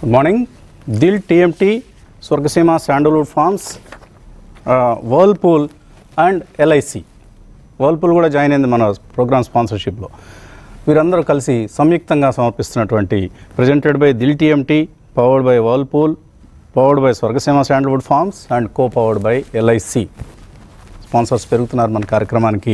Good morning Dil TMT Swargaseema sandalwood farms Whirlpool and LIC Whirlpool కూడా join అయింది మన programme స్పాన్సర్షిప్లో వీరందరూ కలిసి సంయుక్తంగా సమర్పిస్తున్నటువంటి presented by Dil TMT powered by Whirlpool powered by Swargaseema sandalwood farms and co powered by LIC sponsors పెరుగుతున్నారు మన కార్యక్రమానికి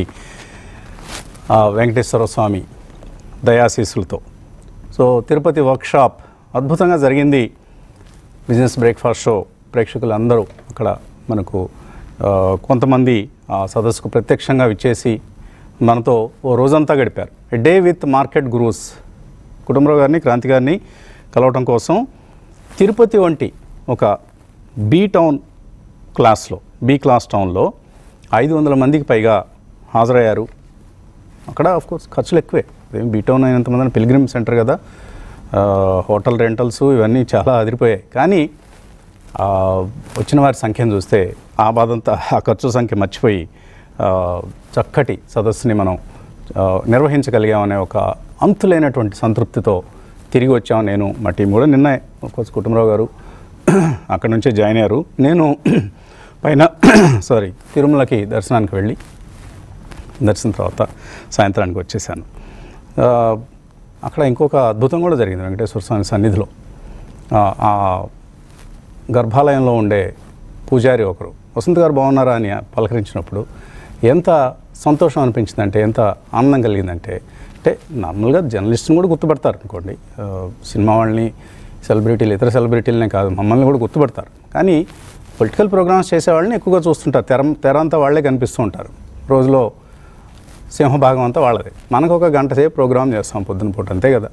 ఆ, వెంకటేశ్వర స్వామి దయాశీస్సులతో సో తిరుపతి వర్క్షాప్ అద్భుతంగా జరిగింది బిజినెస్ బ్రేక్ఫాస్ట్ షో ప్రేక్షకులు అందరూ అక్కడ మనకు ఆ, కొంతమంది ఆ సదస్సుకు ప్రత్యక్షంగా విచ్చేసి మనతో ఓ రోజంతా గడిపారు a day with market gurus Kutumbarao గారిని క్రాంతి గారిని కలవటం కోసం తిరుపతి వంటి ఒక బీ టౌన్ క్లాస్లో బీ క్లాస్ టౌన్లో ఐదు వందల మందికి పైగా హాజరయ్యారు అక్కడ ఆఫ్ కోర్స్ ఖర్చులు ఎక్కువే ఏం బీటౌన్ అయినంతమంది పిల్గ్రిమ్ సెంటర్ కదా ఆ, హోటల్ రెంటల్స్ ఇవన్నీ చాలా అదిరిపోయాయి కానీ ఆ, వచ్చిన వారి సంఖ్యను చూస్తే ఆ బాధంతా ఆ ఖర్చు సంఖ్య మర్చిపోయి ఆ, చక్కటి సదస్సుని మనం ఆ, నిర్వహించగలిగామనే ఒక అంతులేనటువంటి సంతృప్తితో తిరిగి వచ్చాం నేను మా టీం కూడా నిన్న కోర్స్ కుటుంబరావు గారు అక్కడ నుంచే జాయిన్ అయ్యారు నేను పైన సారీ తిరుమలకి దర్శనానికి వెళ్ళి దర్శనం తర్వాత సాయంత్రానికి వచ్చేసాను ఆ, అక్కడ ఇంకొక అద్భుతం కూడా జరిగింది వెంకటేశ్వర స్వామి సన్నిధిలో ఆ, ఆ గర్భాలయంలో ఉండే పూజారి ఒకరు వసంత్ గారు బాగున్నారా అని పలకరించినప్పుడు ఎంత సంతోషం అనిపించిందంటే ఎంత ఆనందం కలిగిందంటే అంటే నార్మల్గా జర్నలిస్ట్ని కూడా గుర్తుపడతారు అనుకోండి ఆ, సినిమా వాళ్ళని సెలబ్రిటీలు ఇతర సెలబ్రిటీలనే కాదు మమ్మల్ని కూడా గుర్తుపడతారు కానీ పొలిటికల్ ప్రోగ్రామ్స్ చేసే వాళ్ళని ఎక్కువగా చూస్తుంటారు తెర తెర అంతా వాళ్ళే కనిపిస్తూ ఉంటారు రోజులో సింహభాగం అంతా వాళ్ళదే మనకు ఒక గంట సేపు ప్రోగ్రామ్ చేస్తాం పొద్దున పూట అంతే కదా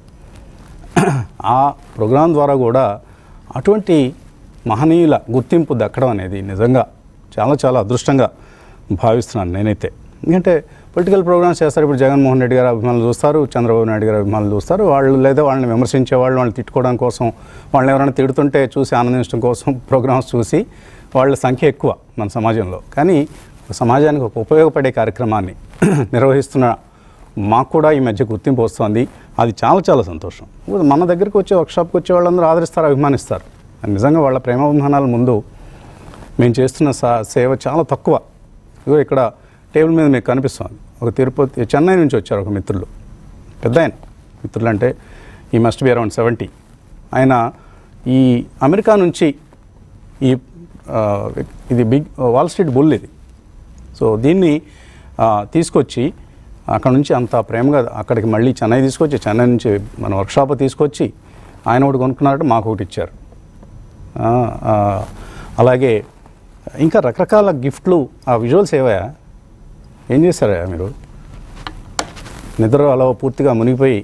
ఆ ప్రోగ్రాం ద్వారా కూడా అటువంటి మహనీయుల గుర్తింపు దక్కడం అనేది నిజంగా చాలా చాలా అదృష్టంగా భావిస్తున్నాను నేనైతే ఎందుకంటే పొలిటికల్ ప్రోగ్రామ్స్ చేస్తారు ఇప్పుడు జగన్మోహన్ రెడ్డి గారి అభిమానులు చూస్తారు చంద్రబాబు నాయుడు గారి అభిమానులు చూస్తారు వాళ్ళు లేదా వాళ్ళని విమర్శించే వాళ్ళు వాళ్ళని తిట్టుకోవడం కోసం వాళ్ళని ఎవరైనా తిడుతుంటే చూసి ఆనందించడం కోసం ప్రోగ్రామ్స్ చూసి వాళ్ళ సంఖ్య ఎక్కువ మన సమాజంలో కానీ ఒక సమాజానికి ఒక ఉపయోగపడే కార్యక్రమాన్ని నిర్వహిస్తున్న మాకు కూడా ఈ మధ్య గుర్తింపు వస్తుంది అది చాలా చాలా సంతోషం మన దగ్గరికి వచ్చే వర్క్షాప్కి వచ్చే వాళ్ళందరూ ఆదరిస్తారు అభిమానిస్తారు అది నిజంగా వాళ్ళ ప్రేమాభిమానాల ముందు మేము చేస్తున్న సా సేవ చాలా తక్కువ ఇగో ఇక్కడ టేబుల్ మీద మీకు కనిపిస్తుంది ఒక తిరుపతి చెన్నై నుంచి వచ్చారు ఒక మిత్రులు పెద్ద ఆయన మిత్రులు అంటే ఈ మస్ట్ బి అరౌండ్ సెవెంటీ ఆయన ఈ అమెరికా నుంచి ఈ ఆ, ఇది బిగ్ వాల్ స్ట్రీట్ బుల్ ఇది సో దీన్ని ఆ, తీసుకొచ్చి అక్కడ నుంచి అంత ప్రేమగా అక్కడికి మళ్ళీ చెన్నై తీసుకొచ్చి చెన్నై నుంచి మన వర్క్షాప్ తీసుకొచ్చి ఆయన ఒకటి కొనుక్కున్నారంటే మాకు ఒకటి ఇచ్చారు ఆ, ఆ, అలాగే ఇంకా రకరకాల గిఫ్ట్లు ఆ విజువల్స్ ఏవయా ఏం చేశారా మీరు నిద్ర అలా పూర్తిగా మునిగిపోయి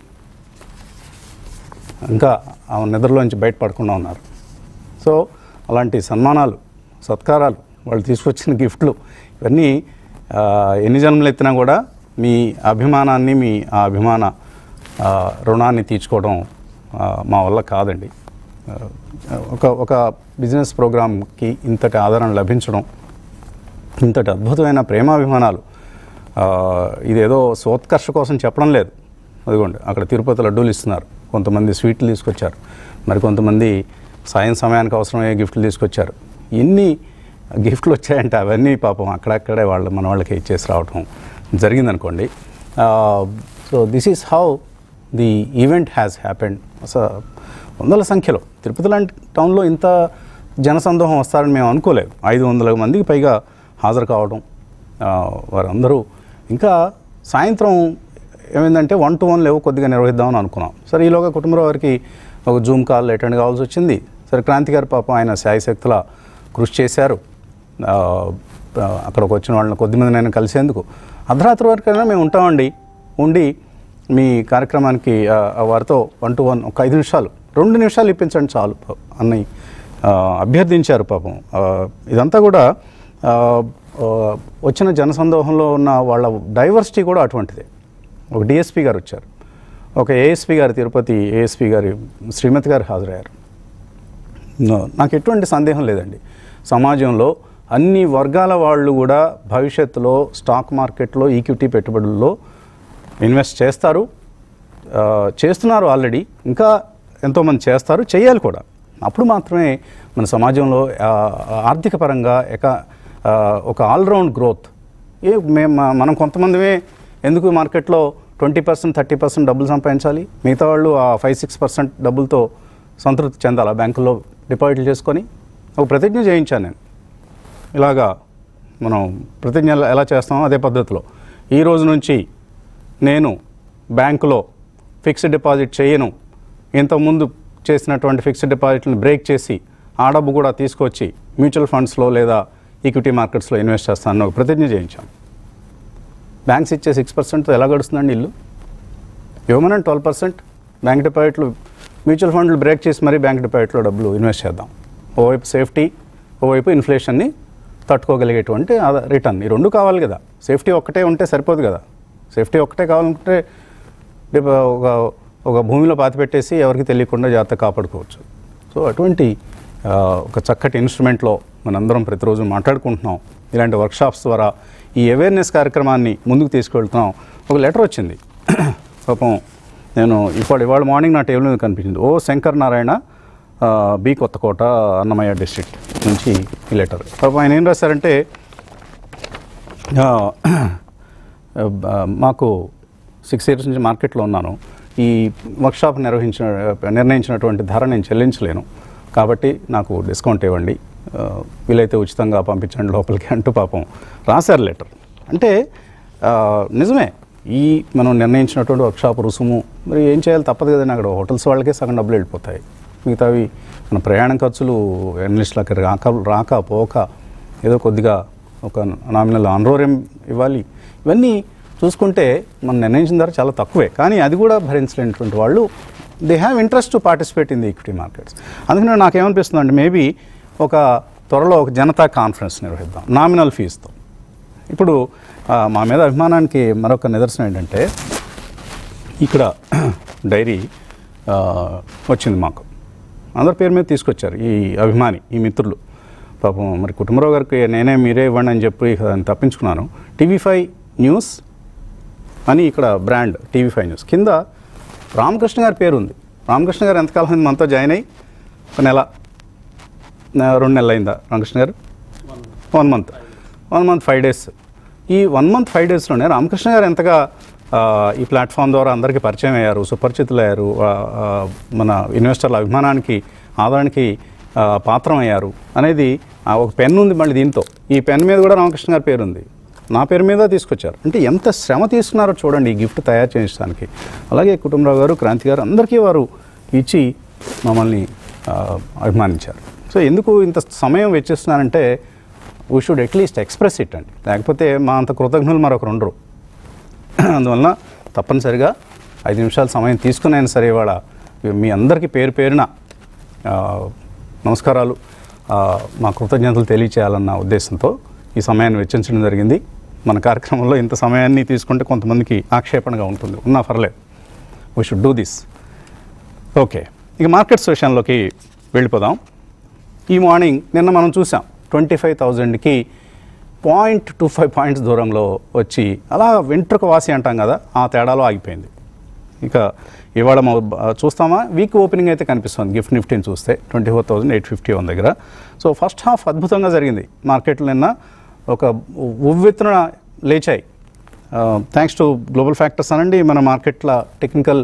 ఇంకా ఆ నిద్రలోంచి బయటపడకుండా ఉన్నారు సో అలాంటి సన్మానాలు సత్కారాలు వాళ్ళు తీసుకొచ్చిన గిఫ్ట్లు ఇవన్నీ ఆ, ఎన్ని జన్మలు ఎత్తినా కూడా మీ అభిమానాన్ని మీ ఆ అభిమాన ఆ, రుణాన్ని తీర్చుకోవడం ఆ, మా వల్ల కాదండి ఆ, ఒక ఒక బిజినెస్ ప్రోగ్రామ్కి ఇంతటి ఆదరణ లభించడం ఇంతటి అద్భుతమైన ప్రేమాభిమానాలు ఆ, ఇదేదో సోత్కర్ష కోసం చెప్పడం లేదు అదిగోండి అక్కడ తిరుపతి లడ్డూలు ఇస్తున్నారు కొంతమంది స్వీట్లు తీసుకొచ్చారు మరి కొంతమంది సాయం సమయానికి అవసరమయ్యే గిఫ్ట్లు తీసుకొచ్చారు ఎన్ని గిఫ్ట్లు వచ్చాయంటే అవన్నీ పాపం అక్కడక్కడే వాళ్ళు మన వాళ్ళకి ఇచ్చేసి రావటం జరిగిందనుకోండి so this is how the event has happened అసలు వందల సంఖ్యలో తిరుపతి లాంటి టౌన్లో ఇంత జనసందోహం వస్తారని మేము అనుకోలేదు ఐదు వందల మందికి పైగా హాజరు కావడం ఆ, వారందరూ ఇంకా సాయంత్రం ఏమైందంటే వన్ టు వన్ లేవు కొద్దిగా నిర్వహిద్దామని అనుకున్నాం సరే ఈలోగా కుటుంబరావు వారికి ఒక జూమ్ కాల్ అటెండ్ కావాల్సి వచ్చింది సరే క్రాంతి గారు పాపం ఆయన శాయశక్తుల కృషి చేశారు ఆ, ఆ, అక్కడికి వచ్చిన వాళ్ళని కొద్దిమంది నేను కలిసేందుకు అర్ధరాత్రి వరకైనా మేము ఉంటామండి ఉండి మీ కార్యక్రమానికి ఆ, ఆ వారితో వన్ టు వన్ ఒక ఐదు నిమిషాలు రెండు నిమిషాలు ఇప్పించండి చాలు అన్నయ్య ఆ, అభ్యర్థించారు పాపం ఆ, ఇదంతా కూడా ఆ, ఆ, వచ్చిన జనసందోహంలో ఉన్న వాళ్ళ డైవర్సిటీ కూడా అటువంటిదే ఒక డిఎస్పి గారు వచ్చారు ఒక ఏఎస్పి గారు తిరుపతి ఏఎస్పి గారి శ్రీమతి గారు హాజరయ్యారు నా- నాకు ఎటువంటి సందేహం లేదండి సమాజంలో అన్ని వర్గాల వాళ్ళు కూడా భవిష్యత్తులో స్టాక్ మార్కెట్లో ఈక్విటీ పెట్టుబడుల్లో ఇన్వెస్ట్ చేస్తారు ఆ, చేస్తున్నారు ఆల్రెడీ ఇంకా ఎంతోమంది చేస్తారు చేయాలి కూడా అప్పుడు మాత్రమే మన సమాజంలో ఆ, ఆర్థిక పరంగా ఎక ఆ, ఒక ఆల్రౌండ్ గ్రోత్ ఏ మేము మనం కొంతమందిమే ఎందుకు మార్కెట్లో ట్వంటీ పర్సెంట్ థర్టీ పర్సెంట్ డబ్బులు సంపాదించాలి మిగతా వాళ్ళు ఆ ఫైవ్ సిక్స్ పర్సెంట్ డబ్బులతో సంతృప్తి చెందాలి బ్యాంకుల్లో డిపాజిట్లు చేసుకొని ఒక ప్రతిజ్ఞ చేయించాను నేను ఇలాగా మనం ప్రతిజ్ఞ ఎలా- ఎలా చేస్తామో అదే పద్ధతిలో ఈ రోజు నుంచి నేను బ్యాంకులో ఫిక్స్డ్ డిపాజిట్ చేయను ఇంతకుముందు చేసినటువంటి ఫిక్స్డ్ డిపాజిట్ని బ్రేక్ చేసి ఆ డబ్బు కూడా తీసుకొచ్చి మ్యూచువల్ ఫండ్స్లో లేదా ఈక్విటీ మార్కెట్స్లో ఇన్వెస్ట్ చేస్తానని ఒక ప్రతిజ్ఞ చేయించాం బ్యాంక్స్ ఇచ్చే సిక్స్ పర్సెంట్తో ఎలా గడుస్తుందండి ఇల్లు ఇవ్వమనండి ట్వెల్వ్ పర్సెంట్ బ్యాంక్ డిపాజిట్లు మ్యూచువల్ ఫండ్లు బ్రేక్ చేసి మరీ బ్యాంక్ డిపాజిట్లో డబ్బులు ఇన్వెస్ట్ చేద్దాం ఓవైపు సేఫ్టీ ఓవైపు ఇన్ఫ్లేషన్ని తట్టుకోగలిగేటువంటి రిటర్న్ ఈ రెండు కావాలి కదా సేఫ్టీ ఒక్కటే ఉంటే సరిపోదు కదా సేఫ్టీ ఒక్కటే కావాలంటే డిప- ఒక ఒక భూమిలో పాతి పెట్టేసి ఎవరికి తెలియకుండా జాగ్రత్త కాపాడుకోవచ్చు సో అటువంటి ఆ, ఒక చక్కటి ఇన్స్ట్రుమెంట్లో మనందరం ప్రతిరోజు మాట్లాడుకుంటున్నాం ఇలాంటి వర్క్షాప్స్ ద్వారా ఈ అవేర్నెస్ కార్యక్రమాన్ని ముందుకు తీసుకెళ్తున్నాం ఒక లెటర్ వచ్చింది పాపం నేను ఇప్పుడు ఇవాళ మార్నింగ్ నా టేబుల్ మీద కనిపించింది ఓ శంకర్ నారాయణ ఆ, బి కొత్తకోట అన్నమయ్య డిస్ట్రిక్ట్ నుంచి ఈ లెటర్ పాపం ఆయన ఏం రాశారంటే ఆ, ఆ, మాకు సిక్స్ ఇయర్స్ నుంచి మార్కెట్లో ఉన్నాను ఈ వర్క్షాప్ నిర్వహించిన నిర్ణయించినటువంటి ధర నేను చెల్లించలేను కాబట్టి నాకు డిస్కౌంట్ ఇవ్వండి ఆ, వీలైతే ఉచితంగా పంపించండి లోపలికి అంటూ పాపం రాశారు లెటర్ అంటే ఆ, నిజమే ఈ మనం నిర్ణయించినటువంటి వర్క్షాప్ రుసుము మరి ఏం చేయాలి తప్పదు కదండి అక్కడ హోటల్స్ వాళ్ళకే సగం డబ్బులు వెళ్ళిపోతాయి మిగతావి మన ప్రయాణ ఖర్చులు ఎనలిస్టులకి రాక రాక పోక ఏదో కొద్దిగా ఒక నామినల్ ఆన్రోరియం ఇవ్వాలి ఇవన్నీ చూసుకుంటే మనం నిర్ణయించిన ధర చాలా తక్కువే కానీ అది కూడా భరించలేనటువంటి వాళ్ళు they have interest to participate in the equity markets అందుకని నాకేమనిపిస్తుంది అంటే మేబీ ఒక త్వరలో ఒక జనతా కాన్ఫరెన్స్ నిర్వహిద్దాం నామినల్ ఫీజుతో ఇప్పుడు ఆ, మా మీద అభిమానానికి మరొక నిదర్శనం ఏంటంటే ఇక్కడ డైరీ ఆ, వచ్చింది మాకు అందరి పేరు మీద తీసుకొచ్చారు ఈ అభిమాని ఈ మిత్రులు పాపం మరి కుటుంబరావు గారికి నేనే మీరే ఇవ్వండి అని చెప్పి దాన్ని తప్పించుకున్నాను టీవీ ఫైవ్ న్యూస్ అని ఇక్కడ బ్రాండ్ టీవీ ఫైవ్ న్యూస్ కింద రామకృష్ణ గారి పేరు ఉంది రామకృష్ణ గారు ఎంతకాలం అయింది మనతో జాయిన్ అయ్యి ఒక నెల నె- రెండు నెలలు అయిందా రామకృష్ణ గారు one month one month five days ఈ వన్ మంత్ ఫైవ్ డేస్లోనే రామకృష్ణ గారు ఎంతగా ఆ, ఈ ప్లాట్ఫామ్ ద్వారా అందరికీ పరిచయం అయ్యారు సుపరిచితులయ్యారు ఆ, ఆ, మన ఇన్వెస్టర్ల అభిమానానికి ఆదరణకి ఆ, పాత్రం అయ్యారు అనేది ఆ, ఒక పెన్ ఉంది మళ్ళీ దీంతో ఈ పెన్ మీద కూడా రామకృష్ణ గారి పేరు ఉంది నా పేరు మీద తీసుకొచ్చారు అంటే ఎంత శ్రమ తీసుకున్నారో చూడండి ఈ గిఫ్ట్ తయారు చేయించడానికి అలాగే కుటుంబరావు గారు క్రాంతి గారు అందరికీ వారు ఇచ్చి మమ్మల్ని ఆ, అభిమానించారు సో ఎందుకు ఇంత సమయం వెచ్చిస్తున్నానంటే we should at least express it అండి లేకపోతే మా అంత కృతజ్ఞులు మరొకరు ఉండరు అందువలన తప్పనిసరిగా ఐదు నిమిషాల సమయం తీసుకునైనా సరే ఇవాళ మీ అందరికీ పేరు పేరున ఆ, నమస్కారాలు ఆ, మా కృతజ్ఞతలు తెలియచేయాలన్న ఉద్దేశంతో ఈ సమయాన్ని వెచ్చించడం జరిగింది మన కార్యక్రమంలో ఇంత సమయాన్ని తీసుకుంటే కొంతమందికి ఆక్షేపణగా ఉంటుంది ఉన్నా పర్లేదు we should do this okay ఇక మార్కెట్స్ విషయంలోకి వెళ్ళిపోదాం ఈ మార్నింగ్ నిన్న మనం చూసాం ట్వంటీ ఫైవ్ థౌజండ్కి పాయింట్ టూ ఫైవ్ పాయింట్స్ దూరంలో వచ్చి అలా వెంట్రుక వాసి అంటాం కదా ఆ తేడాలో ఆగిపోయింది ఇక ఇవాళ మా చూస్తామా వీక్ ఓపెనింగ్ అయితే కనిపిస్తుంది గిఫ్ట్ నిఫ్టీని చూస్తే twenty four thousand eight fifty one దగ్గర సో ఫస్ట్ హాఫ్ అద్భుతంగా జరిగింది మార్కెట్లు నిన్న ఒక ఉవ్వెత్తున లేచాయి థ్యాంక్స్ టు గ్లోబల్ ఫ్యాక్టర్స్ అనండి మన మార్కెట్ల టెక్నికల్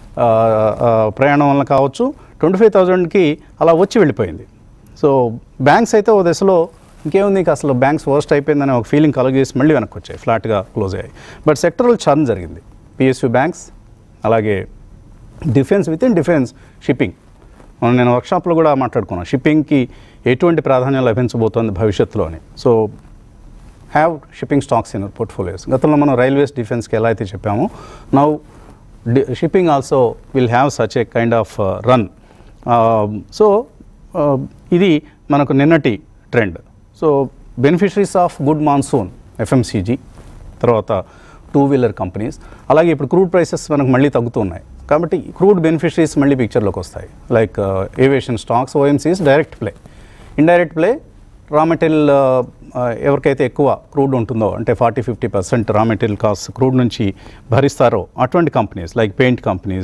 ప్రయాణం వల్ల కావచ్చు ట్వంటీ ఫైవ్ థౌజండ్కి అలా వచ్చి వెళ్ళిపోయింది సో బ్యాంక్స్ అయితే ఓ దశలో ఇంకేముంది ఇంకా అసలు బ్యాంక్స్ వర్స్ట్ అయిపోయిందని ఒక ఫీలింగ్ కలుగజేసి మళ్ళీ వెనక్కి వచ్చాయి ఫ్లాట్గా క్లోజ్ అయ్యాయి బట్ సెక్టరల్ చర్న్ జరిగింది పిఎస్యు బ్యాంక్స్ అలాగే defence with in defence shipping మనం నేను వర్క్షాప్లో కూడా మాట్లాడుకున్నాను షిప్పింగ్కి ఎటువంటి ప్రాధాన్యం లభించబోతోంది భవిష్యత్తులో అని so have shipping stocks in portfolios గతంలో మనం రైల్వేస్ డిఫెన్స్కి ఎలా అయితే చెప్పామో now shipping also will have such a kind of run so ఇది మనకు నిన్నటి trend so beneficiaries of good monsoon FMCG తర్వాత టూ వీలర్ కంపెనీస్ అలాగే ఇప్పుడు క్రూడ్ ప్రైసెస్ మనకు మళ్ళీ తగ్గుతున్నాయి కాబట్టి క్రూడ్ బెనిఫిషరీస్ మళ్ళీ పిక్చర్లోకి వస్తాయి like aviation stocks OMCs direct play indirect play raw material ఎవరికైతే ఎక్కువ క్రూడ్ ఉంటుందో అంటే forty fifty percent raw material cost crude నుంచి భరిస్తారో అటువంటి companies like paint companies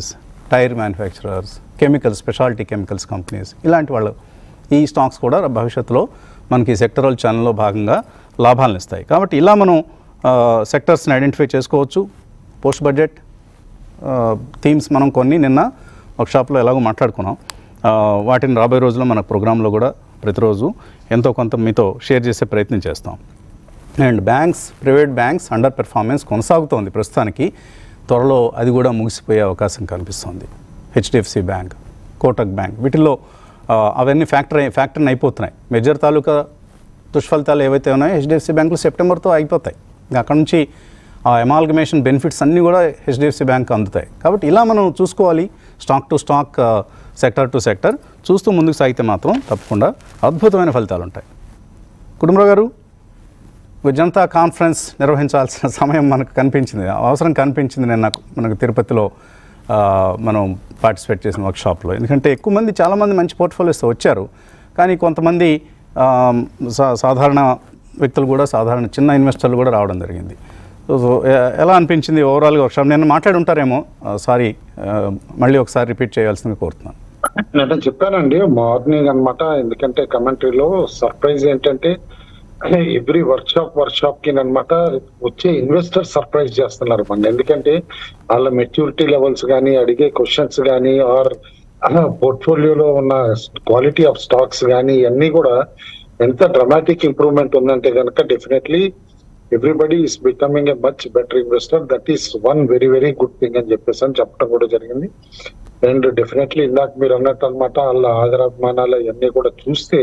tyre manufacturers chemicals speciality chemicals companies ఇలాంటి వాళ్ళు ఈ స్టాక్స్ కూడా భవిష్యత్తులో మనకి సెక్టరల్ ఛానల్లో భాగంగా లాభాలను ఇస్తాయి కాబట్టి ఇలా మనం సెక్టర్స్ని ఐడెంటిఫై చేసుకోవచ్చు పోస్ట్ బడ్జెట్ థీమ్స్ మనం కొన్ని నిన్న వర్క్షాప్లో ఎలాగో మాట్లాడుకున్నాం ఆ, వాటిని రాబోయే రోజుల్లో మన ప్రోగ్రాంలో కూడా ప్రతిరోజు ఎంతో కొంత మీతో షేర్ చేసే ప్రయత్నం చేస్తాం and banks private banks under performance కొనసాగుతోంది ప్రస్తుతానికి త్వరలో అది కూడా ముగిసిపోయే అవకాశం కనిపిస్తోంది హెచ్డిఎఫ్సి బ్యాంక్ కోటక్ బ్యాంక్ వీటిల్లో ఆ, అవన్నీ ఫ్యాక్టర్ ఫ్యాక్టర్ని అయిపోతున్నాయి మెజర్ తాలూకా దుష్ఫలితాలు ఏవైతే ఉన్నాయో హెచ్డిఎఫ్సి బ్యాంకులు సెప్టెంబర్తో అయిపోతాయి ఇంకా అక్కడ నుంచి ఆ ఎమాల్గమేషన్ బెనిఫిట్స్ అన్నీ కూడా హెచ్డిఎఫ్సి బ్యాంక్ అందుతాయి కాబట్టి ఇలా మనం చూసుకోవాలి stock to stock sector to sector చూస్తూ ముందుకు సాగితే మాత్రం తప్పకుండా అద్భుతమైన ఫలితాలు ఉంటాయి కుటుంబరావు గారు ఒక జనతా కాన్ఫరెన్స్ నిర్వహించాల్సిన సమయం మనకు కనిపించింది అవసరం కనిపించింది నేను నాకు మనకు తిరుపతిలో ఆ, మనం పార్టిసిపేట్ చేసిన వర్క్షాప్లో ఎందుకంటే ఎక్కువ మంది చాలామంది మంచి పోర్ట్ఫోలియోస్తో వచ్చారు కానీ కొంతమంది ఆ, సా- సాధారణ వ్యక్తులు కూడా సాధారణ చిన్న ఇన్వెస్టర్లు కూడా రావడం జరిగింది సో సో ఎ- ఎలా అనిపించింది ఓవరాల్గా వర్క్షాప్ నేను మాట్లాడి ఉంటారేమో సారీ మళ్ళీ ఒకసారి రిపీట్ చేయాల్సిందిగా కోరుతున్నాను నేను చెప్పానండి మార్నింగ్ అన్నమాట ఎందుకంటే కమెంటరీలో సర్ప్రైజ్ ఏంటంటే every workshop workshop కి అన్నమాట వచ్చే ఇన్వెస్టర్ సర్ప్రైజ్ చేస్తున్నారు మన ఎందుకంటే వాళ్ళ మెచ్యూరిటీ లెవెల్స్ కానీ అడిగే క్వశ్చన్స్ కానీ ఆర్ పోర్ట్ఫోలియోలో ఉన్న క్వాలిటీ ఆఫ్ స్టాక్స్ కానీ ఇవన్నీ కూడా ఎంత డ్రమాటిక్ ఇంప్రూవ్మెంట్ ఉందంటే కనుక definitely everybody is becoming a much better investor that is one very very good thing అని చెప్పేసి అని చెప్పడం కూడా జరిగింది అండ్ డెఫినెట్లీ ఇందాక మీరు అన్నట్టు అనమాట వాళ్ళ ఆదరాభిమానాలు ఇవన్నీ కూడా చూస్తే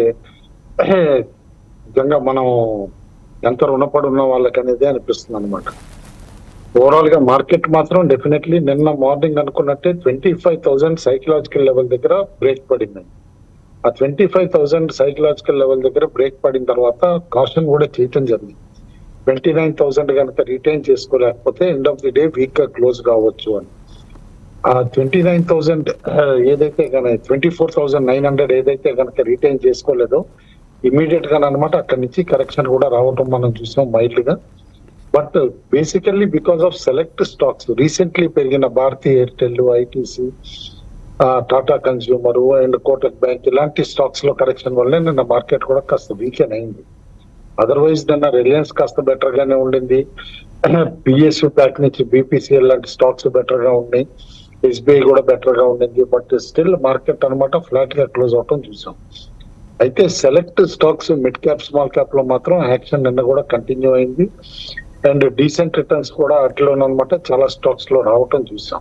నిజంగా మనం ఎంత రుణపడి ఉన్న వాళ్ళకి అనేది అనిపిస్తుంది అనమాట ఓవరాల్ గా మార్కెట్ మాత్రం డెఫినెట్లీ నిన్న మార్నింగ్ అనుకున్నట్టే twenty five thousand psychological level దగ్గర బ్రేక్ పడింది ఆ twenty five thousand psychological level దగ్గర బ్రేక్ పడిన తర్వాత కాషన్ కూడా చేయటం జరిగింది ట్వంటీ నైన్ థౌసండ్ కనుక రిటైన్ చేసుకోలేకపోతే end of the day week గా క్లోజ్ కావచ్చు అని ఆ ట్వంటీ నైన్ థౌసండ్ ఏదైతే కనుక twenty four thousand nine hundred ఏదైతే కనుక రిటైన్ చేసుకోలేదో ఇమీడియట్ గా అనమాట అక్కడి నుంచి కరెక్షన్ కూడా రావటం మనం చూసాం మైల్డ్ గా but basically because of select stocks recently పెరిగిన Bharti Airtel ITC Tata consumer and Kotak bank ఇలాంటి స్టాక్స్ లో కరెక్షన్ వల్లే నిన్న మార్కెట్ కూడా కాస్త వీకెన్ అయింది అదర్వైజ్ నిన్న రిలయన్స్ కాస్త బెటర్ గానే ఉండింది పిఎస్యు ప్యాక్ నుంచి బీపీసీఎల్ లాంటి స్టాక్స్ బెటర్ గా ఉన్నాయి ఎస్బీఐ కూడా బెటర్ గా ఉండింది బట్ స్టిల్ మార్కెట్ అన్నమాట ఫ్లాట్ గా క్లోజ్ అవటం చూసాం అయితే select stocks mid cap small cap లో మాత్రం యాక్షన్ నిన్న కూడా కంటిన్యూ అయింది అండ్ డీసెంట్ రిటర్న్స్ కూడా అట్లోనమాట చాలా స్టాక్స్ లో రావటం చూసాం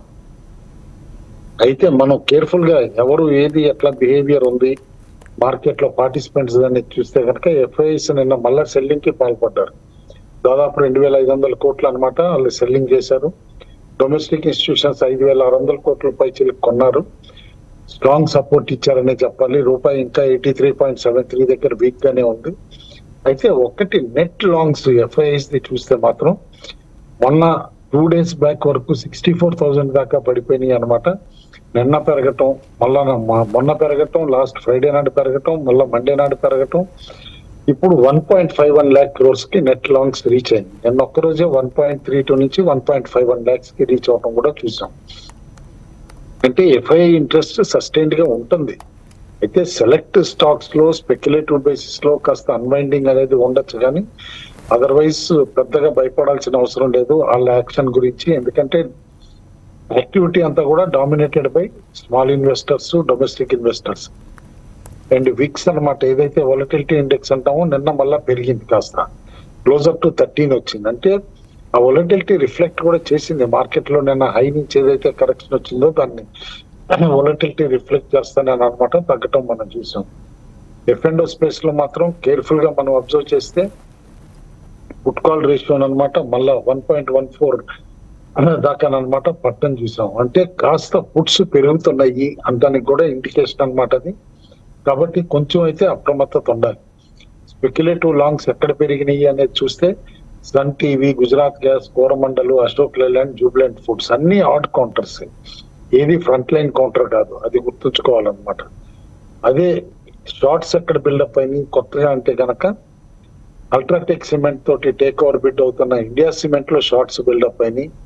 అయితే మనం కేర్ఫుల్ గా ఎవరు ఏది ఎట్లా బిహేవియర్ ఉంది మార్కెట్ లో పార్టిసిపెంట్స్ అని చూస్తే కనుక ఎఫ్ఐఎస్ నిన్న మళ్ళా సెల్లింగ్ కి పాల్పడ్డారు దాదాపు రెండు వేల ఐదు వందల కోట్లు అనమాట వాళ్ళు సెల్లింగ్ చేశారు డొమెస్టిక్ ఇన్స్టిట్యూషన్స్ ఐదు వేల ఆరు వందల కోట్ల పై కొన్నారు స్ట్రాంగ్ సపోర్ట్ ఇచ్చారనే చెప్పాలి రూపాయి ఇంకా eighty three point seven three దగ్గర వీక్ గానే ఉంది అయితే ఒకటి నెట్ లాంగ్స్ ఎఫ్ఐఎస్ ది చూస్తే మాత్రం మొన్న టూ డేస్ బ్యాక్ వరకు సిక్స్టీ ఫోర్ థౌసండ్ దాకా పడిపోయినాయి అనమాట నిన్న పెరగటం మళ్ళా మ- మొన్న పెరగటం లాస్ట్ ఫ్రైడే నాడు పెరగటం మళ్ళా మండే నాడు పెరగటం ఇప్పుడు one point five one lakh crores కి నెట్ లాంగ్స్ రీచ్ అయింది నిన్న ఒక్క రోజే వన్ పాయింట్ త్రీ టూ నుంచి one point five one lakhs కి రీచ్ అవటం కూడా చూసాం అంటే ఎఫ్ఐ ఇంట్రెస్ట్ సస్టైన్డ్ గా ఉంటుంది అయితే సెలెక్ట్ స్టాక్స్ లో స్పెక్యులేటివ్ బేసిస్ లో కాస్త అన్వైండింగ్ అనేది ఉండొచ్చు కానీ అదర్వైజ్ పెద్దగా భయపడాల్సిన అవసరం లేదు వాళ్ళ యాక్షన్ గురించి ఎందుకంటే యాక్టివిటీ అంతా కూడా dominated by small investors domestic investors and VIX అన్నమాట ఏదైతే వాలటిలిటీ ఇండెక్స్ అంటామో నిన్న మళ్ళా పెరిగింది కాస్త క్లోజర్ టు థర్టీన్ వచ్చింది అంటే ఆ వొలటిలిటీ రిఫ్లెక్ట్ కూడా చేసింది మార్కెట్ లో నిన్న హై నుంచి ఏదైతే కరెక్షన్ వచ్చిందో దాన్ని వొలటిలిటీ రిఫ్లెక్ట్ చేస్తానని అనమాట తగ్గటం మనం చూసాం ఎఫ్ అండ్ స్పేస్ లో మాత్రం కేర్ఫుల్ గా మనం అబ్జర్వ్ చేస్తే పుట్ కాల్ రేషియో అనమాట మళ్ళా వన్ పాయింట్ వన్ ఫోర్ దాకా అనమాట పట్టం చూసాం అంటే కాస్త పుట్స్ పెరుగుతున్నాయి అంటానికి కూడా ఇండికేషన్ అన్నమాట అది కాబట్టి కొంచెం అయితే అప్రమత్తత ఉండాలి స్పెక్యులేటివ్ లాంగ్స్ ఎక్కడ పెరిగినాయి అనేది చూస్తే Sun TV Gujarat gas Coromandel Ashok Leyland Jubilant foods అన్ని ఆడ్ కౌంటర్స్ ఏది ఫ్రంట్ లైన్ కౌంటర్ కాదు అది గుర్తుంచుకోవాలన్నమాట అదే షార్ట్స్ ఎక్కడ బిల్డప్ అయినాయి కొత్తగా అంటే గనక అల్ట్రాటెక్ సిమెంట్ తోటి టేక్ ఓవర్ బిడ్ అవుతున్న ఇండియా సిమెంట్ లో షార్ట్స్ బిల్డప్ అయినాయి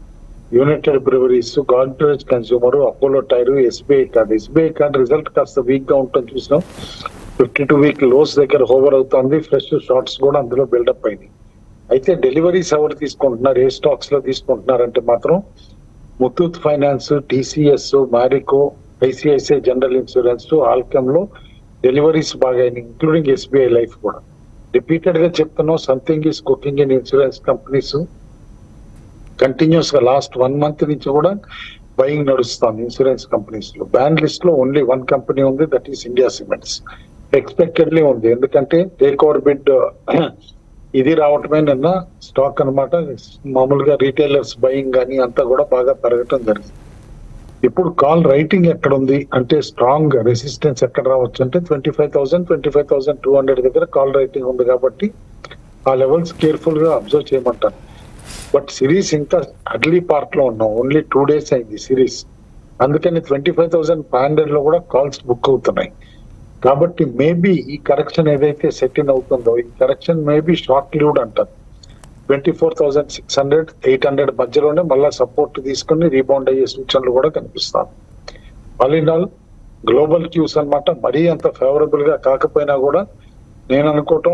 United Breweries Godrej consumer Apollo tyre SBI card SBI card result కాస్త వీక్ గా ఉంటుంది చూసినాం ఫిఫ్టీ టూ వీక్ లోస్ దగ్గర హోవర్ అవుతుంది ఫ్రెష్ షార్ట్స్ కూడా అందులో బిల్డప్ అయినాయి అయితే డెలివరీస్ ఎవరు తీసుకుంటున్నారు ఏ స్టాక్స్ లో తీసుకుంటున్నారంటే మాత్రం Muthoot finance TCS Marico ICICI general insurance Alkem లో డెలివరీస్ బాగా అయినాయి ఇంక్లూడింగ్ ఎస్బీఐ లైఫ్ కూడా రిపీటెడ్ గా చెప్తున్నాం something is cooking in insurance companies continuous గా లాస్ట్ వన్ మంత్ నుంచి కూడా బయింగ్ నడుస్తుంది ఇన్సూరెన్స్ కంపెనీస్ లో బ్యాన్ లిస్ట్ లో ఓన్లీ వన్ కంపెనీ ఉంది that is India cements expectedly ఉంది ఎందుకంటే టేక్ ఓవర్ బిడ్ ఇది రావటమే నిన్న స్టాక్ అన్నమాట మామూలుగా రీటైలర్స్ బయింగ్ కానీ అంతా కూడా బాగా పెరగటం జరిగింది ఇప్పుడు కాల్ రైటింగ్ ఎక్కడ ఉంది అంటే స్ట్రాంగ్ రెసిస్టెన్స్ ఎక్కడ రావచ్చు అంటే twenty five thousand twenty five thousand two hundred దగ్గర కాల్ రైటింగ్ ఉంది కాబట్టి ఆ లెవెల్స్ కేర్ఫుల్ గా అబ్జర్వ్ చేయమంటాను బట్ సిరీస్ ఇంకా అర్లీ పార్ట్ లో ఉన్నాం ఓన్లీ టూ డేస్ అయింది సిరీస్ అందుకని twenty five thousand five hundred లో కూడా కాల్స్ బుక్ అవుతున్నాయి కాబట్టి మేబీ ఈ కరెక్షన్ ఏదైతే సెట్ ఇన్ అవుతుందో ఈ కరెక్షన్ మేబీ షార్ట్ లీవ్డ్ అంటారు twenty four thousand six hundred eight hundred మధ్యలోనే మళ్ళీ సపోర్ట్ తీసుకుని రీబౌండ్ అయ్యే సూచనలు కూడా కనిపిస్తాయి all in all global cues అన్నమాట మరీ అంత ఫేవరబుల్ గా కాకపోయినా కూడా నేను అనుకోవటం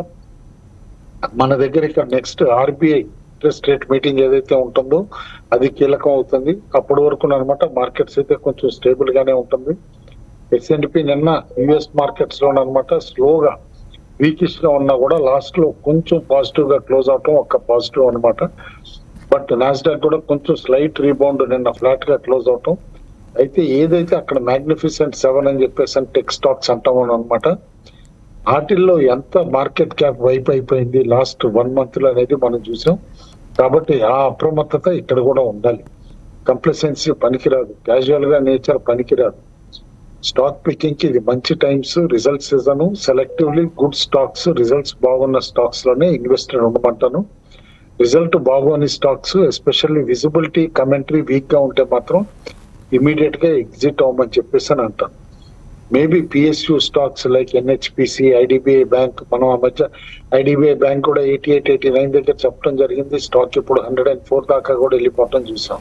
మన దగ్గర ఇక్కడ next RBI interest rate meeting ఏదైతే ఉంటుందో అది కీలకం అవుతుంది అప్పటి వరకు అనమాట మార్కెట్స్ అయితే కొంచెం స్టేబుల్ గానే ఉంటుంది ఎస్ఎన్పి నిన్న యుఎస్ మార్కెట్స్ లో అనమాట స్లోగా వీకిష్ గా ఉన్నా కూడా లాస్ట్ లో కొంచెం పాజిటివ్ గా క్లోజ్ అవటం ఒక పాజిటివ్ అన్నమాట బట్ నాస్డాక్ కూడా కొంచెం స్లైట్ రీబౌండ్ నిన్న ఫ్లాట్ గా క్లోజ్ అవటం అయితే ఏదైతే అక్కడ మ్యాగ్నిఫిసెంట్ సెవెన్ అని చెప్పేసి టెక్ స్టాక్స్ అంటాం అనమాట వాటిల్లో ఎంత మార్కెట్ క్యాప్ వైప్ అయిపోయింది లాస్ట్ వన్ మంత్ లో అనేది మనం చూసాం కాబట్టి ఆ అప్రమత్తత ఇక్కడ కూడా ఉండాలి కంప్లసెన్సీ పనికిరాదు క్యాజువల్ గా నేచర్ పనికిరాదు స్టాక్ పికింగ్ కి ఇది మంచి times result season selectively good stocks results బాగున్న స్టాక్స్ లోనే ఇన్వెస్టర్ ఉండమంటాను రిజల్ట్ బాగోని stocks especially visibility commentary weak గా ఉంటే మాత్రం ఇమీడియట్ గా ఎగ్జిట్ అవ్వమని చెప్పేసి అని అంటాను maybe PSU stocks like NHPC IDBI bank మనం ఆ మధ్య ఐడిబిఐ బ్యాంక్ కూడా ఎయిటీ ఎయిట్ ఎయిటీ నైన్ దగ్గర చెప్పడం జరిగింది స్టాక్ ఇప్పుడు హండ్రెడ్ అండ్ ఫోర్ దాకా కూడా వెళ్ళిపోవటం చూసాం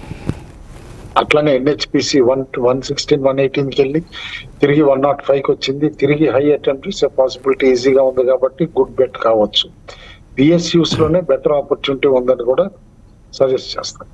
అట్లానే NHPC one one sixteen one eighteen కి వెళ్ళి తిరిగి వన్ నాట్ ఫైవ్ కి వచ్చింది తిరిగి హై అటెంప్ట్ చేసే పాసిబిలిటీ ఈజీగా ఉంది కాబట్టి గుడ్ బెట్ కావచ్చు పిఎస్యూస్ లోనే బెటర్ ఆపర్చునిటీ ఉందని కూడా సజెస్ట్ చేస్తాను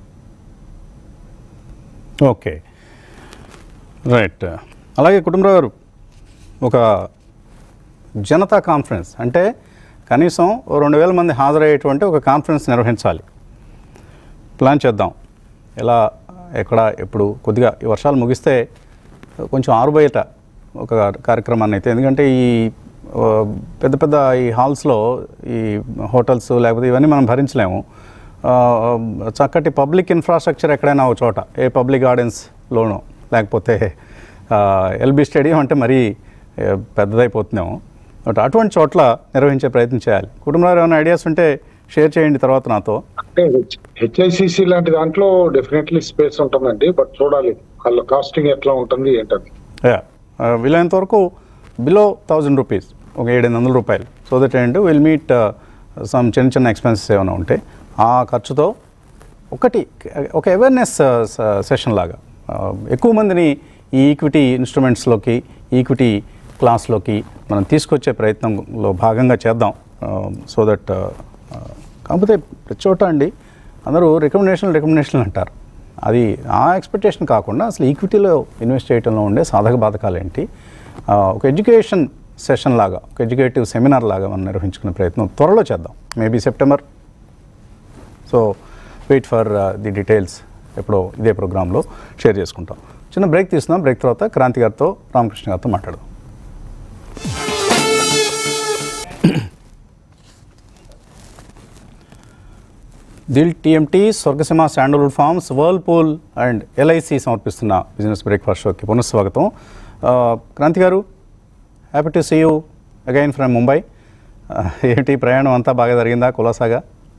ఓకే రైట్ అలాగే కుటుంబరావు గారు ఒక జనతా కాన్ఫరెన్స్ అంటే కనీసం ఓ రెండు వేల మంది హాజరయ్యేటువంటి ఒక కాన్ఫరెన్స్ నిర్వహించాలి ప్లాన్ చేద్దాం ఎలా ఎక్కడ ఎప్పుడు కొద్దిగా ఈ వర్షాలు ముగిస్తే కొంచెం ఆరుబయట ఒక కార్యక్రమాన్ని అయితే ఎందుకంటే ఈ ఆ, పెద్ద పెద్ద ఈ హాల్స్లో ఈ హోటల్స్ లేకపోతే ఇవన్నీ మనం భరించలేము ఆ, చక్కటి పబ్లిక్ ఇన్ఫ్రాస్ట్రక్చర్ ఎక్కడైనా ఒక చోట ఏ పబ్లిక్ గార్డెన్స్లోనో లేకపోతే ఎల్బీ స్టేడియం అంటే మరీ ఏ, పెద్దదైపోతున్నాము బట్ అటువంటి చోట్ల నిర్వహించే ప్రయత్నం చేయాలి కుటుంబంలో ఏమైనా ఐడియాస్ ఉంటే షేర్ చేయండి తర్వాత నాతో అంటే హెచ్ఐసిసి లాంటి దాంట్లో డెఫినెట్లీ స్పేస్ ఉంటుందండి బట్ చూడాలి వాళ్ళ కాస్టింగ్ ఎట్లా ఉంటుంది ఏంటని యా వీలైనంత వరకు బిలో థౌజండ్ రూపీస్ ఒక ఏడెనిమిది వందల రూపాయలు so that and will meet some చిన్న చిన్న ఎక్స్పెన్సెస్ ఏమైనా ఉంటే ఆ ఖర్చుతో ఒకటి ఒక అవేర్నెస్ సెషన్ లాగా uh, ఎక్కువ మందిని ఈ ఈక్విటీ ఇన్స్ట్రుమెంట్స్లోకి ఈక్విటీ క్లాస్లోకి మనం తీసుకొచ్చే ప్రయత్నంలో భాగంగా చేద్దాం సో దట్ కాకపోతే ప్రతి చోట అండి అందరూ రికమెండేషన్ రికమెండేషన్లు అంటారు అది ఆ ఎక్స్పెక్టేషన్ కాకుండా అసలు ఈక్విటీలో ఇన్వెస్ట్ చేయడంలో ఉండే సాధక బాధకాలు ఏంటి ఆ, ఒక ఎడ్యుకేషన్ సెషన్ లాగా ఒక ఎడ్యుకేటివ్ సెమినార్ లాగా మనం నిర్వహించుకునే ప్రయత్నం త్వరలో చేద్దాం maybe September so wait for the details ఎప్పుడో ఇదే ప్రోగ్రాంలో షేర్ చేసుకుంటాం చిన్న బ్రేక్ తీసుకుందాం బ్రేక్ తర్వాత క్రాంతి గారితో రామకృష్ణ గారితో మాట్లాడదాం Dil TMT Swargaseema sandalwood farms Whirlpool and LIC సమర్పిస్తున్న బిజినెస్ బ్రేక్ఫాస్ట్ షోకి పునఃస్వాగతం ఆ, క్రాంతి గారు happy to see you again from Mumbai ఏంటి ప్రయాణం అంతా బాగా జరిగిందా కులాసాగా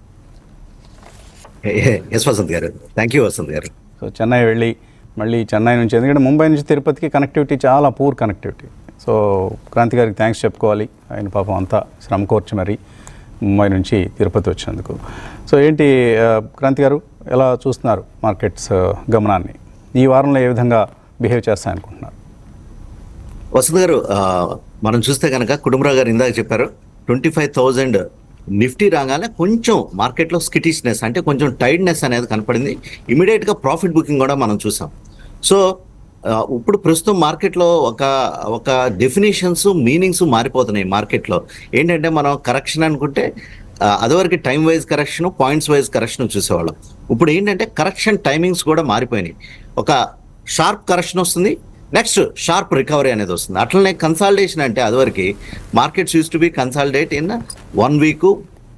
ఎస్ వసంత్ గారు థ్యాంక్ యూ వసంత్ గారు సో చెన్నై వెళ్ళి మళ్ళీ చెన్నై నుంచి ఎందుకంటే ముంబై నుంచి తిరుపతికి కనెక్టివిటీ చాలా పూర్ కనెక్టివిటీ సో క్రాంతి గారికి థ్యాంక్స్ చెప్పుకోవాలి ఆయన పాపం అంతా శ్రమ కోర్చి మరి ముంబై నుంచి తిరుపతి వచ్చినందుకు సో ఏంటి ఆ, క్రాంతి గారు ఎలా చూస్తున్నారు మార్కెట్స్ ఆ, గమనాన్ని ఈ వారంలో ఏ విధంగా బిహేవ్ చేస్తాయనుకుంటున్నారు వసంత్ గారు ఆ, మనం చూస్తే కనుక కుటుంబరావు గారు ఇందాక చెప్పారు ట్వంటీ ఫైవ్ థౌజండ్ నిఫ్టీ రాగానే కొంచెం మార్కెట్లో స్కిటిష్నెస్ అంటే కొంచెం టైర్డ్నెస్ అనేది కనపడింది ఇమీడియట్ గా ప్రాఫిట్ బుకింగ్ కూడా మనం చూసాం సో ఆ, ఇప్పుడు ప్రస్తుతం మార్కెట్లో ఒక ఒక డెఫినేషన్స్ మీనింగ్స్ మారిపోతున్నాయి మార్కెట్లో ఏంటంటే మనం కరెక్షన్ అనుకుంటే ఆ, అదివరకు time wise correction points wise correction చూసేవాళ్ళం ఇప్పుడు ఏంటంటే కరెక్షన్ టైమింగ్స్ కూడా మారిపోయినాయి ఒక షార్ప్ కరెక్షన్ వస్తుంది నెక్స్ట్ షార్ప్ రికవరీ అనేది వస్తుంది అట్లనే కన్సాలిడేషన్ అంటే అదివరకు markets used to be consolidate in one week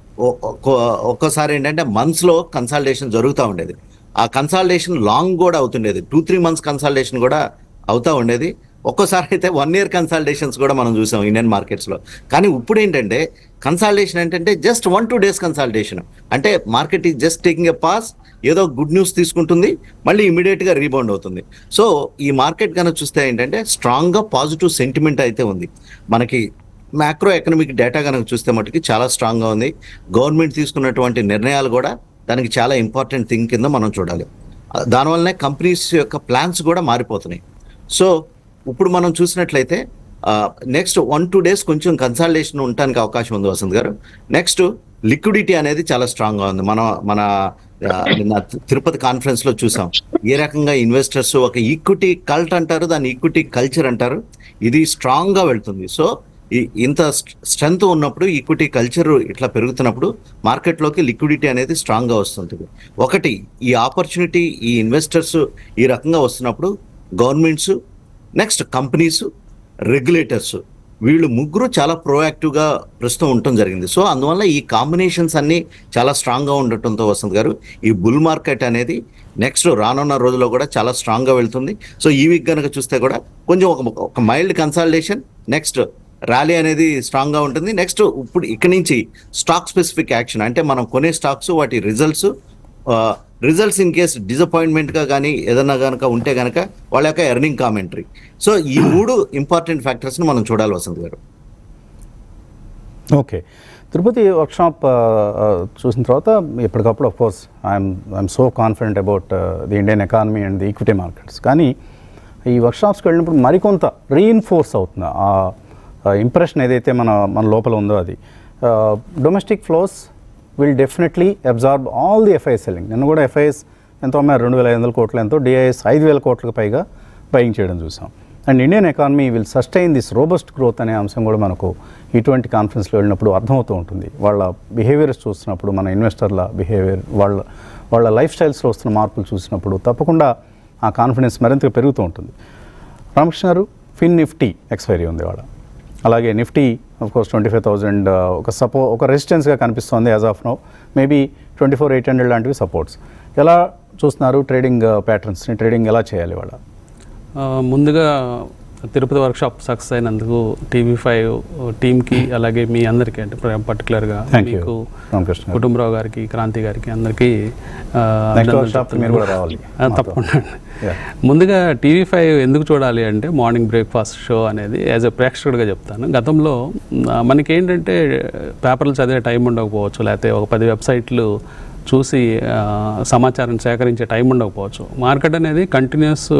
ఒక్కోసారి ఏంటంటే మంత్స్లో కన్సాలిడేషన్ జరుగుతూ ఉండేది ఆ కన్సాలిడేషన్ లాంగ్ కూడా అవుతుండేది టూ త్రీ మంత్స్ కన్సాలిడేషన్ కూడా అవుతా ఉండేది ఒక్కోసారి అయితే వన్ ఇయర్ కన్సాలిడేషన్స్ కూడా మనం చూసాం ఇండియన్ మార్కెట్స్లో కానీ ఇప్పుడు ఏంటంటే కన్సాలిడేషన్ ఏంటంటే just one two days consolidation అంటే market is just taking a pause ఏదో గుడ్ న్యూస్ తీసుకుంటుంది మళ్ళీ ఇమీడియట్ గా రీబౌండ్ అవుతుంది సో ఈ మార్కెట్ కనుక చూస్తే ఏంటంటే స్ట్రాంగ్ గా పాజిటివ్ సెంటిమెంట్ అయితే ఉంది మనకి మ్యాక్రో ఎకనామిక్ డేటా కనుక చూస్తే మటుకి చాలా స్ట్రాంగ్ గా ఉంది గవర్నమెంట్ తీసుకున్నటువంటి నిర్ణయాలు కూడా దానికి చాలా ఇంపార్టెంట్ థింగ్ కింద మనం చూడాలి ఆ, దానివల్లనే కంపెనీస్ యొక్క ప్లాన్స్ కూడా మారిపోతున్నాయి సో ఇప్పుడు మనం చూసినట్లయితే నెక్స్ట్ వన్ టూ డేస్ కొంచెం కన్సల్టేషన్ ఉండడానికి అవకాశం ఉంది వసంత్ గారు నెక్స్ట్ లిక్విడిటీ అనేది చాలా స్ట్రాంగ్ గా ఉంది మన మన ఆ, నిన్న తిరుపతి కాన్ఫరెన్స్ లో చూసాం ఏ రకంగా ఇన్వెస్టర్స్ ఒక ఈక్విటీ కల్ట్ అంటారు దాన్ని ఈక్విటీ కల్చర్ అంటారు ఇది స్ట్రాంగ్ గా వెళ్తుంది సో ఈ- ఇంత స్ట్రెంగ్త్ ఉన్నప్పుడు ఈక్విటీ కల్చర్ ఇట్లా పెరుగుతున్నప్పుడు మార్కెట్లోకి లిక్విడిటీ అనేది స్ట్రాంగ్ గా వస్తుంటుంది ఒకటి ఈ ఆపర్చునిటీ ఈ ఇన్వెస్టర్స్ ఈ రకంగా వస్తున్నప్పుడు గవర్నమెంట్స్ నెక్స్ట్ కంపెనీస్ రెగ్యులేటర్స్ వీళ్ళు ముగ్గురు చాలా proactive గా ప్రస్తుతం ఉండటం జరిగింది సో అందువల్ల ఈ కాంబినేషన్స్ అన్ని చాలా స్ట్రాంగ్ గా ఉండటంతో వసంత్ గారు ఈ బుల్ మార్కెట్ అనేది నెక్స్ట్ రానున్న రోజుల్లో కూడా చాలా స్ట్రాంగ్ గా వెళ్తుంది సో ఈ వీక్ కనుక చూస్తే కూడా కొంచెం ఒక ఒక మైల్డ్ కన్సల్టేషన్ నెక్స్ట్ ర్యాలీ అనేది స్ట్రాంగ్ గా ఉంటుంది నెక్స్ట్ ఇప్పుడు ఇక్కడి నుంచి స్టాక్ స్పెసిఫిక్ యాక్షన్ అంటే మనం కొనే స్టాక్స్ వాటి results results in case disappointment గా కానీ ఏదన్నా కనుక ఉంటే కనుక వాళ్ళ యొక్క ఎర్నింగ్ కామెంటరీ సో ఈ మూడు ఇంపార్టెంట్ ఫ్యాక్టర్స్ ని మనం చూడాలి వసంత్ గారు ఓకే తిరుపతి వర్క్షాప్ చూసిన తర్వాత ఎప్పటికప్పుడు of course I'm I'm so confident about the Indian economy and the equity markets కానీ ఈ వర్క్షాప్స్కి వెళ్ళినప్పుడు మరికొంత రీఇన్ఫోర్స్ అవుతుంది ఆ ఇంప్రెషన్ ఏదైతే మన మన లోపల ఉందో అది domestic flows will definitely absorb all the FIIs selling నిన్న కూడా ఎఫ్ఐఎస్ ఎంతో అమ్మారు రెండు వేల ఐదు వందల కోట్లు ఎంతో డిఐఎస్ ఐదు వేల కోట్లకు పైగా బయింగ్ చేయడం చూసాం and Indian economy will sustain this robust growth అనే అంశం కూడా మనకు ఇటువంటి కాన్ఫరెన్స్లో వెళ్ళినప్పుడు అర్థమవుతూ ఉంటుంది వాళ్ళ బిహేవియర్స్ చూసినప్పుడు మన ఇన్వెస్టర్ల బిహేవియర్ వాళ్ళ వాళ్ళ లైఫ్ స్టైల్స్లో వస్తున్న మార్పులు చూసినప్పుడు తప్పకుండా ఆ కాన్ఫిడెన్స్ మరింతగా పెరుగుతూ ఉంటుంది Ramakrishna garu fin Nifty expiry ఉంది వాళ్ళ అలాగే Nifty of course twenty five thousand ఒక సపో ఒక రెసిస్టెన్స్గా కనిపిస్తోంది as of now maybe twenty four eight hundred లాంటివి సపోర్ట్స్ ఎలా చూస్తున్నారు ట్రేడింగ్ ప్యాటర్న్స్ని ట్రేడింగ్ ఎలా చేయాలి వాళ్ళ ఆ, ముందుగా తిరుపతి వర్క్షాప్ సక్సెస్ అయినందుకు టీవీ ఫైవ్ టీమ్కి అలాగే మీ అందరికీ అంటే పర్టికులర్గా Thank you, మీకు రామకృష్ణ గారు. కుటుంబరావు గారికి క్రాంతి గారికి అందరికీ ఆ, Next అభినందనలు workshop కి మీరు కూడా చెప్తున్నాను. రావాలి ఆ, మాతో. తప్పకుండా అండి. Yeah. ముందుగా టీవీ ఫైవ్ ఎందుకు చూడాలి అంటే మార్నింగ్ బ్రేక్ఫాస్ట్ షో అనేది యాజ్ ఎ ప్రేక్షకుడిగా చెప్తాను గతంలో ఆ, మనకేంటంటే పేపర్లు చదివే టైం ఉండకపోవచ్చు లేకపోతే ఒక పది వెబ్సైట్లు చూసి ఆ, సమాచారం సేకరించే టైం ఉండకపోవచ్చు మార్కెట్ అనేది కంటిన్యూస్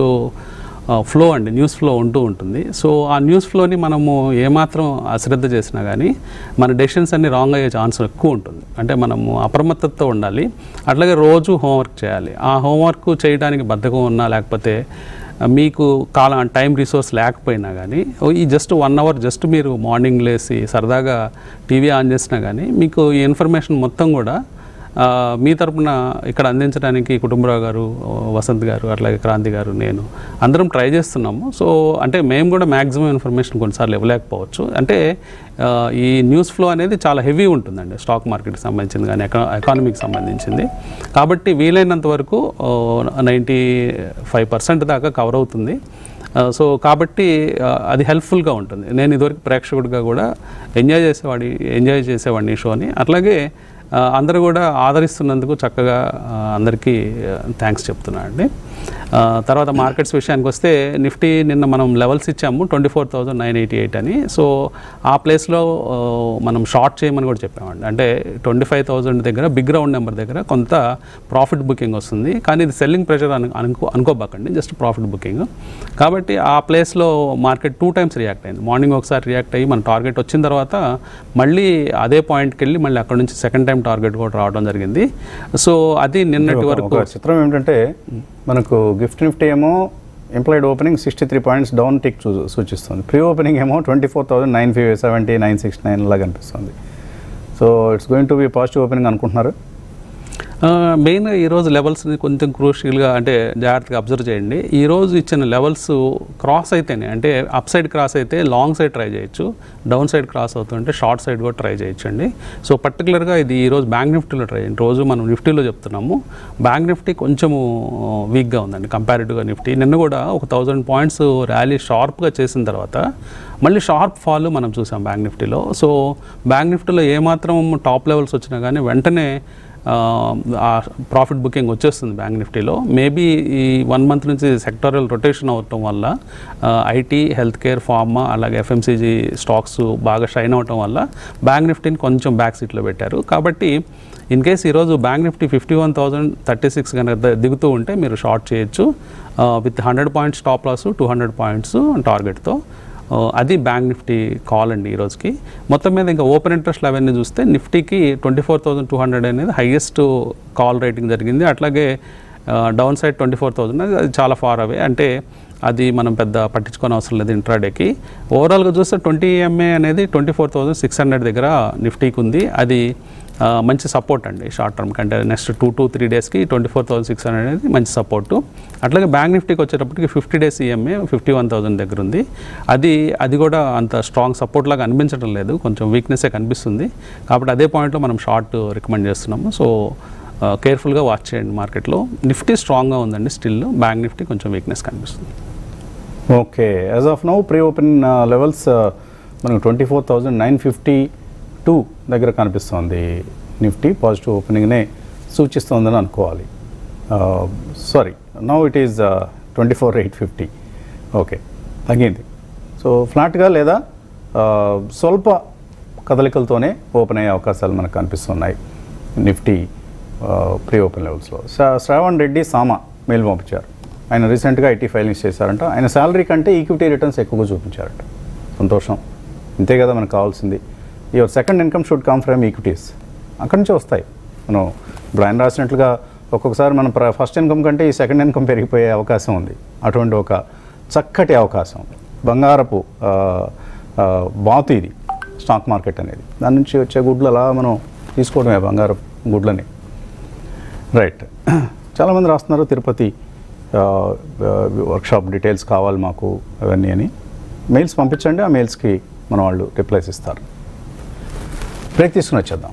ఫ్లో అండి న్యూస్ ఫ్లో ఉంటూ ఉంటుంది సో ఆ న్యూస్ ఫ్లోని మనము ఏమాత్రం అశ్రద్ధ చేసినా కానీ మన డెసిషన్స్ అన్ని రాంగ్ అయ్యే ఛాన్స్ ఎక్కువ ఉంటుంది అంటే మనము అప్రమత్తతతో ఉండాలి అట్లాగే రోజు హోంవర్క్ చేయాలి ఆ హోంవర్క్ చేయడానికి బద్ధకం ఉన్నా లేకపోతే మీకు కాలం టైం రిసోర్స్ లేకపోయినా కానీ ఓ ఈ జస్ట్ వన్ అవర్ జస్ట్ మీరు మార్నింగ్ లేసి సరదాగా టీవీ ఆన్ చేసినా కానీ మీకు ఈ ఇన్ఫర్మేషన్ మొత్తం కూడా ఆ, మీ తరపున ఇక్కడ అందించడానికి కుటుంబరావు గారు ఓ, వసంత్ గారు అట్లాగే క్రాంతి గారు నేను అందరం ట్రై చేస్తున్నాము సో అంటే మేము కూడా మ్యాక్సిమం ఇన్ఫర్మేషన్ కొన్నిసార్లు ఇవ్వలేకపోవచ్చు అంటే ఆ, ఈ న్యూస్ ఫ్లో అనేది చాలా హెవీ ఉంటుందండి స్టాక్ మార్కెట్కి సంబంధించింది కానీ ఎకా ఎకానమీకి సంబంధించింది కాబట్టి వీలైనంత వరకు నైంటీ ఫైవ్ పర్సెంట్ దాకా కవర్ అవుతుంది ఆ, సో కాబట్టి ఆ, అది హెల్ప్ఫుల్గా ఉంటుంది నేను ఇదివరకు ప్రేక్షకుడిగా కూడా ఎంజాయ్ చేసేవాడి ఎంజాయ్ చేసేవాడిని ఈ షోని అట్లాగే ఆ, అందరూ కూడా ఆదరిస్తున్నందుకు చక్కగా ఆ, అందరికీ థ్యాంక్స్ చెప్తున్నా అండి ఆ, తర్వాత మార్కెట్స్ విషయానికి వస్తే నిఫ్టీ నిన్న మనం లెవెల్స్ ఇచ్చాము twenty four thousand nine eighty eight అని సో ఆ ప్లేస్లో ఆ, మనం షార్ట్ చేయమని కూడా చెప్పామండి అంటే ట్వంటీ ఫైవ్ థౌజండ్ దగ్గర బిగ్ రౌండ్ నెంబర్ దగ్గర కొంత ప్రాఫిట్ బుకింగ్ వస్తుంది కానీ ఇది సెల్లింగ్ ప్రెషర్ అను అనుకో అనుకోబాకండి జస్ట్ ప్రాఫిట్ బుకింగ్ కాబట్టి ఆ ప్లేస్లో మార్కెట్ టూ టైమ్స్ రియాక్ట్ అయింది మార్నింగ్ ఒకసారి రియాక్ట్ అయ్యి మన టార్గెట్ వచ్చిన తర్వాత మళ్ళీ అదే పాయింట్కి వెళ్ళి మళ్ళీ అక్కడ నుంచి సెకండ్ టైం టార్గెట్ కూడా రావడం జరిగింది సో అది నిన్నటి ఒక- వరకు ఒక చిత్రం ఏమిటంటే మనకు గిఫ్ట్ నిఫ్టీ ఏమో implied opening sixty three points down tick చూ సూచిస్తుంది ప్రీ ఓపెనింగ్ ఏమో ట్వంటీ ఫోర్ థౌసండ్ నైన్ ఫిఫ్ సెవెంటీ నైన్ సిక్స్ నైన్ లాగా అనిపిస్తుంది so it's going to be positive opening అనుకుంటున్నారు మెయిన్గా ఈరోజు లెవెల్స్ని కొంచెం క్రూషియల్గా అంటే జాగ్రత్తగా అబ్జర్వ్ చేయండి ఈ రోజు ఇచ్చిన లెవెల్స్ క్రాస్ అయితేనే అంటే అప్ సైడ్ క్రాస్ అయితే లాంగ్ సైడ్ ట్రై చేయొచ్చు డౌన్ సైడ్ క్రాస్ అవుతుంటే షార్ట్ సైడ్ కూడా ట్రై చేయొచ్చండి సో పర్టికులర్గా ఇది ఈరోజు బ్యాంక్ నిఫ్టీలో ట్రై చేయండి రోజు మనం నిఫ్టీలో చెప్తున్నాము బ్యాంక్ నిఫ్టీ కొంచెము వీక్గా ఉందండి కంపారిటివ్గా నిఫ్టీ నిన్న కూడా ఒక థౌజండ్ పాయింట్స్ ర్యాలీ షార్ప్గా చేసిన తర్వాత మళ్ళీ షార్ప్ ఫాల్ మనం చూసాం బ్యాంక్ నిఫ్టీలో సో బ్యాంక్ నిఫ్టీలో ఏమాత్రం టాప్ లెవెల్స్ వచ్చినా కానీ వెంటనే ఆ ప్రాఫిట్ బుకింగ్ వచ్చేస్తుంది బ్యాంక్ నిఫ్టీలో మేబీ ఈ వన్ మంత్ నుంచి సెక్టోరియల్ రొటేషన్ అవటం వల్ల ఐటీ హెల్త్ కేర్ ఫార్మా అలాగే ఎఫ్ఎంసీజీ స్టాక్స్ బాగా షైన్ అవటం వల్ల బ్యాంక్ నిఫ్టీని కొంచెం బ్యాక్ సీట్లో పెట్టారు కాబట్టి ఇన్ కేస్ ఈరోజు bank Nifty fifty one thousand thirty six కనుక ద- దిగుతూ ఉంటే మీరు షార్ట్ చేయొచ్చు with hundred points stop loss two hundred points టార్గెట్తో ఆ, అది బ్యాంక్ నిఫ్టీ కాల్ అండి ఈ రోజుకి మొత్తం మీద ఇంకా ఓపెన్ ఇంట్రెస్ట్ అవన్నీ చూస్తే నిఫ్టీకి twenty four thousand two hundred అనేది హైయెస్ట్ కాల్ రేటింగ్ జరిగింది అట్లాగే down side twenty four thousand అది చాలా ఫార్ అవే అంటే అది మనం పెద్ద పట్టించుకోని అవసరం లేదు ఇంట్రాడేకి ఓవరాల్గా చూస్తే ట్వంటీ ఎంఏ అనేది twenty four thousand six hundred దగ్గర నిఫ్టీకి ఉంది అది ఆ, మంచి సపోర్ట్ అండి షార్ట్ టర్మ్ కంటే నెక్స్ట్ టూ టు త్రీ డేస్కి twenty four thousand six hundred అనేది మంచి సపోర్టు అట్లాగే బ్యాంక్ నిఫ్టీకి వచ్చేటప్పటికి fifty days EMA fifty one thousand దగ్గర ఉంది అది అది కూడా అంత స్ట్రాంగ్ సపోర్ట్ లాగా అనిపించడం లేదు కొంచెం వీక్నెస్సే కనిపిస్తుంది కాబట్టి అదే పాయింట్లో మనం షార్ట్ రికమెండ్ చేస్తున్నాము సో కేర్ఫుల్గా వాచ్ చేయండి మార్కెట్లో నిఫ్టీ స్ట్రాంగ్గా ఉందండి స్టిల్ బ్యాంక్ నిఫ్టీ కొంచెం వీక్నెస్ కనిపిస్తుంది okay as of now pre open levels మనకు twenty four thousand nine fifty two దగ్గర కనిపిస్తోంది నిఫ్టీ పాజిటివ్ ఓపెనింగ్నే సూచిస్తోందని అనుకోవాలి sorry now it is twenty four eight fifty okay తగ్గింది సో ఫ్లాట్గా లేదా uh, స్వల్ప కదలికలతోనే ఓపెన్ అయ్యే అవకాశాలు మనకు కనిపిస్తున్నాయి నిఫ్టీ ప్రీ ఓపెన్ లెవెల్స్లో శ్రావణ్ రెడ్డి సామా మెయిల్ పంపించారు ఆయన రీసెంట్గా ఐటీ ఫైలింగ్స్ చేశారంట ఆయన శాలరీ కంటే ఈక్విటీ రిటర్న్స్ ఎక్కువగా చూపించారట సంతోషం ఇంతే కదా మనకు కావాల్సింది your second income should come from equities అక్కడి నుంచే వస్తాయి మనం ఇప్పుడు ఆయన రాసినట్లుగా ఒక్కొక్కసారి మన ఫస్ట్ ఇన్కమ్ కంటే ఈ సెకండ్ ఇన్కమ్ పెరిగిపోయే అవకాశం ఉంది అటువంటి ఒక చక్కటి అవకాశం బంగారపు ఆ, ఆ, బాతు ఇది స్టాక్ మార్కెట్ అనేది దాని నుంచి వచ్చే గుడ్లు అలా మనం తీసుకోవడమే బంగారపు గుడ్లని రైట్ చాలామంది రాస్తున్నారు తిరుపతి వర్క్షాప్ డీటెయిల్స్ కావాలి మాకు అవన్నీ అని మెయిల్స్ పంపించండి ఆ మెయిల్స్కి మన వాళ్ళు రిప్లైస్ ఇస్తారు బ్రేక్ తీసుకుని వచ్చేద్దాం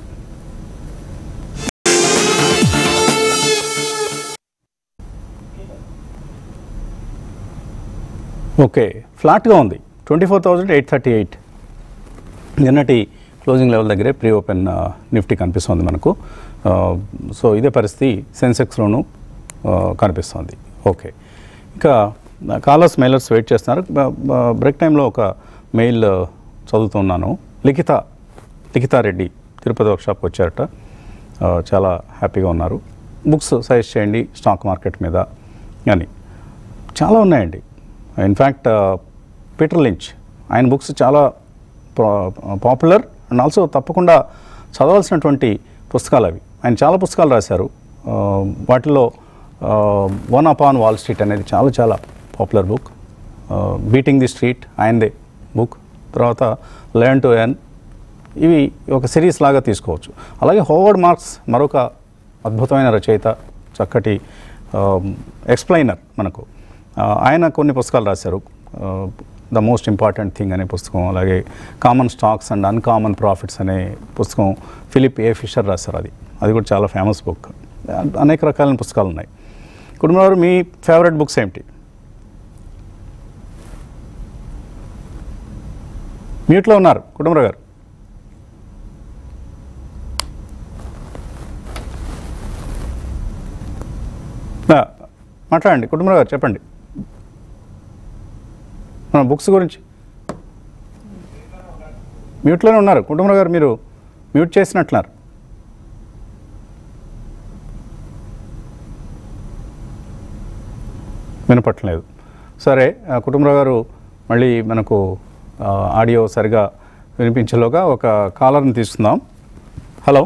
ఓకే ఫ్లాట్గా ఉంది twenty four thousand eight thirty eight నిన్నటి క్లోజింగ్ లెవెల్ దగ్గరే ప్రీ ఓపెన్ ఆ, నిఫ్టీ కనిపిస్తుంది మనకు ఆ, సో ఇదే పరిస్థితి సెన్సెక్స్లోనూ ఆ, కనిపిస్తుంది ఓకే ఇంకా కాలర్స్ మెయిలర్స్ వెయిట్ చేస్తున్నారు బ- బ- బ్రేక్ టైంలో ఒక మెయిల్ ఆ, చదువుతున్నాను లిఖిత లిఖితారెడ్డి తిరుపతి వర్క్షాప్కి వచ్చారట ఆ, చాలా హ్యాపీగా ఉన్నారు బుక్స్ సజెస్ట్ చేయండి స్టాక్ మార్కెట్ మీద అని చాలా ఉన్నాయండి ఇన్ఫ్యాక్ట్ పీటర్ లించ్ ఆయన బుక్స్ చాలా పాపులర్ అండ్ ఆల్సో తప్పకుండా చదవాల్సినటువంటి పుస్తకాలు అవి ఆయన చాలా పుస్తకాలు రాశారు ఆ, వాటిలో వన్ అపాన్ వాల్ స్ట్రీట్ అనేది చాలా చాలా popular book beating the street ఆయనదే బుక్ తర్వాత లెర్న్ టు ఎర్న్ ఇవి ఒక సిరీస్ లాగా తీసుకోవచ్చు అలాగే హోవర్డ్ మార్క్స్ మరొక అద్భుతమైన రచయిత చక్కటి ఎక్స్ప్లెయినర్ మనకు ఆ, ఆయన కొన్ని పుస్తకాలు రాశారు ద మోస్ట్ ఇంపార్టెంట్ థింగ్ అనే పుస్తకం అలాగే common stocks and uncommon profits అనే పుస్తకం ఫిలిప్ ఏ ఫిషర్ రాశారు అది అది కూడా చాలా ఫేమస్ బుక్ అనేక రకాలైన పుస్తకాలు ఉన్నాయి కుటుంబారు మీ ఫేవరెట్ బుక్స్ ఏమిటి మ్యూట్లో ఉన్నారు కుటుంబరావు గారు ఆ, మాట్లాడండి కుటుంబరావు గారు చెప్పండి మన బుక్స్ గురించి మ్యూట్లోనే ఉన్నారు కుటుంబరావు గారు మీరు మ్యూట్ చేసినట్లున్నారు వినపట్లేదు సరే ఆ, కుటుంబరావు గారు మళ్ళీ మనకు ఆ, ఆడియో సరిగా వినిపించేలోగా ఒక కాలర్ని తీసుకుందాం హలో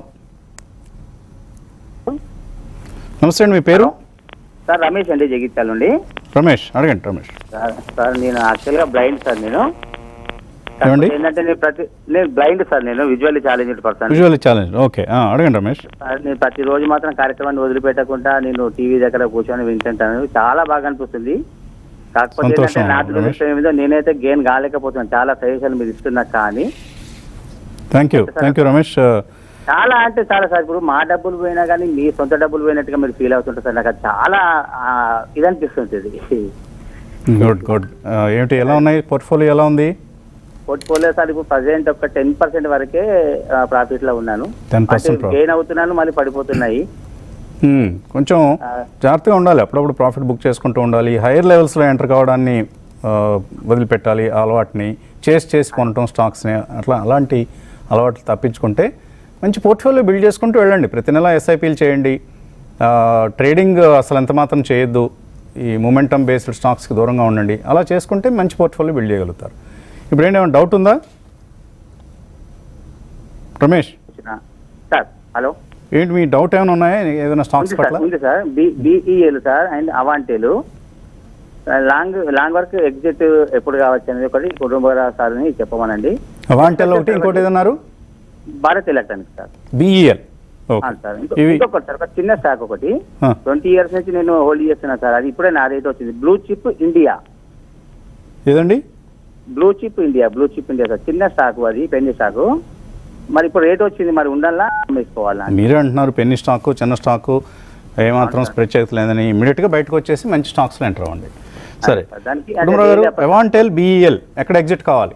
నమస్తే అండి మీ పేరు సార్ రమేష్ అండి జగిత్యాల నుండి రమేష్ అడగండి రమేష్ సార్ సార్ నేను యాక్చువల్గా బ్లైండ్ సార్ నేను ఏమండి? కాకపోతే ఏంటంటే నేను ప్రతి నేను బ్లైండ్ సార్ నేను visually challenged person visual challenge okay ఆ, అడగండి రమేష్ సార్ నేను ప్రతిరోజు మాత్రం కార్యక్రమాన్ని వదిలిపెట్టకుండా నేను టీవీ దగ్గర కూర్చొని వింటుంటాను చాలా బాగా అనిపిస్తుంది కాకపోతే సంతోషం, ఏంటంటే నా రమేష్. దృష్టి ఏమిటో నేనైతే గెయిన్ కాలేకపోతున్నాను చాలా సజెషన్ మీరు ఇస్తున్నా కానీ thank you thank you Ramesh చాలా అంటే చాలా సార్ ఇప్పుడు మా డబ్బులు పోయినా కానీ మీ సొంత డబ్బులు పోయినట్టుగా మీరు ఫీల్ అవుతుంటారు సార్ నాకు అది చాలా ఆ, ఇది అనిపిస్తుంటుంది గుడ్ గుడ్ ఏమిటి ఎలా ఉన్నాయి పోర్ట్ఫోలియో ఎలా ఉంది పోర్ట్ఫోలియో సార్ ఇప్పుడు ప్రజెంట్ ఒక టెన్ పర్సెంట్ వరకే ప్రాఫిట్ లో ఉన్నాను 10% profit. గెయిన్ అవుతున్నాను మళ్ళీ పడిపోతున్నాయి Hmm, కొంచెం జాగ్రత్తగా ఉండాలి అప్పుడప్పుడు ప్రాఫిట్ బుక్ చేసుకుంటూ ఉండాలి హైయర్ లెవెల్స్లో ఎంటర్ కావడాన్ని ఆ, వదిలిపెట్టాలి ఆ అలవాటుని చేసి చేసి కొనటం స్టాక్స్ని అట్లా అలాంటి అలవాట్లు తప్పించుకుంటే మంచి పోర్ట్ఫోలియో బిల్డ్ చేసుకుంటూ వెళ్ళండి ప్రతి నెల ఎస్ఐపీలు చేయండి ఆ, ట్రేడింగ్ అసలు ఎంత మాత్రం చేయొద్దు ఈ మూమెంటమ్ బేస్డ్ స్టాక్స్కి దూరంగా ఉండండి అలా చేసుకుంటే మంచి పోర్ట్ఫోలియో బిల్డ్ చేయగలుగుతారు ఇప్పుడు ఏంటేమైనా డౌట్ ఉందా రమేష్ సార్ హలో ఏంటి మీ డౌట్ ఏమైనా ఉన్నాయా ఏదైనా స్టాక్స్ ఉంది సార్ పట్ల ఉంది సార్ బిఈఎల్ సార్ అండ్ అవాంటేలు లాంగ్ లాంగ్ వర్క్ ఎగ్జిట్ ఎప్పుడు కావచ్చు అనేది ఒకటి కుటుంబ సార్ని చెప్పమనండి అవాంటెల్ ఒకటి ఇంకోటి ఏదన్నారు భారత్ ఎలక్ట్రానిక్స్ సార్ బిఈఎల్ ఆ, ఓకే సార్ ఇంకో- ఇవి ఇంకొకటి సార్ ఒక చిన్న స్టాక్ ఒకటి ఆ. ట్వంటీ ఇయర్స్ నుంచి నేను హోల్డ్ చేస్తున్నా సార్ అది ఇప్పుడే నా రేట్ వచ్చింది బ్లూ చిప్ ఇండియా ఏదండి blue chip India blue chip India sir చిన్న స్టాక్ అది పెండి స్టాక్ మరి ఇప్పుడు రేట్ వచ్చింది మరి ఉండాలా అమ్మేసుకోవాలా మీరే అంటున్నారు పెన్ని స్టాకు చిన్న స్టాకు ఏమాత్రం ప్రత్యేకత లేదని ఇమీడియట్గా బయటకు వచ్చేసి మంచి స్టాక్స్లో ఎంటర్ అవ్వండి సరే సార్, దానికి కుటుంబరావు గారు అంటే అవాంటెల్ బిఈఎల్ ఎక్కడ ఎగ్జిట్ కావాలి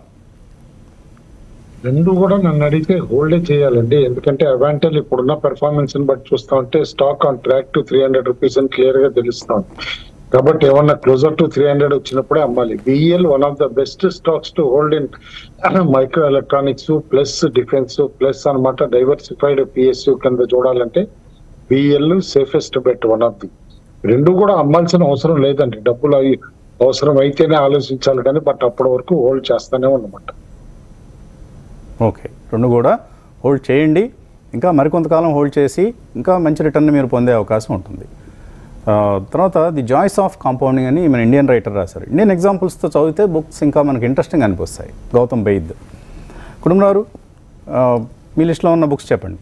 రెండు కూడా నన్ను అడిగితే హోల్డే చేయాలండి ఎందుకంటే అవాంటల్ ఇప్పుడున్న పెర్ఫార్మెన్స్ ని బట్టి చూస్తా ఉంటే stock on track to three hundred rupees అని క్లియర్ గా తెలుస్తాం కాబట్టి ఏమన్నా క్లోజర్ టు త్రీ హండ్రెడ్ వచ్చినప్పుడే అమ్మాలి BEL one of the best stocks to hold in micro electronics plus defence plus అన్నమాట డైవర్సిఫైడ్ పిఎస్యు కింద చూడాలంటే BEL safest bet one of the రెండు కూడా అమ్మాల్సిన అవసరం లేదండి డబ్బులు అవి అవసరం అయితేనే ఆలోచించాలి కానీ బట్ అప్పటి వరకు హోల్డ్ చేస్తానే ఉన్నమాట ఓకే రెండు కూడా హోల్డ్ చేయండి ఇంకా మరికొంతకాలం హోల్డ్ చేసి ఇంకా మంచి రిటర్న్ మీరు పొందే అవకాశం ఉంటుంది ఆ, తర్వాత ది జాయిస్ ఆఫ్ కాంపౌండింగ్ అని మన ఇండియన్ రైటర్ రాశారు ఇండియన్ ఎగ్జాంపుల్స్తో చదివితే బుక్స్ ఇంకా మనకి ఇంట్రెస్టింగ్ అనిపిస్తాయి గౌతమ్ బెయిద్ కుటుంబారు మీ లిస్ట్లో ఉన్న బుక్స్ చెప్పండి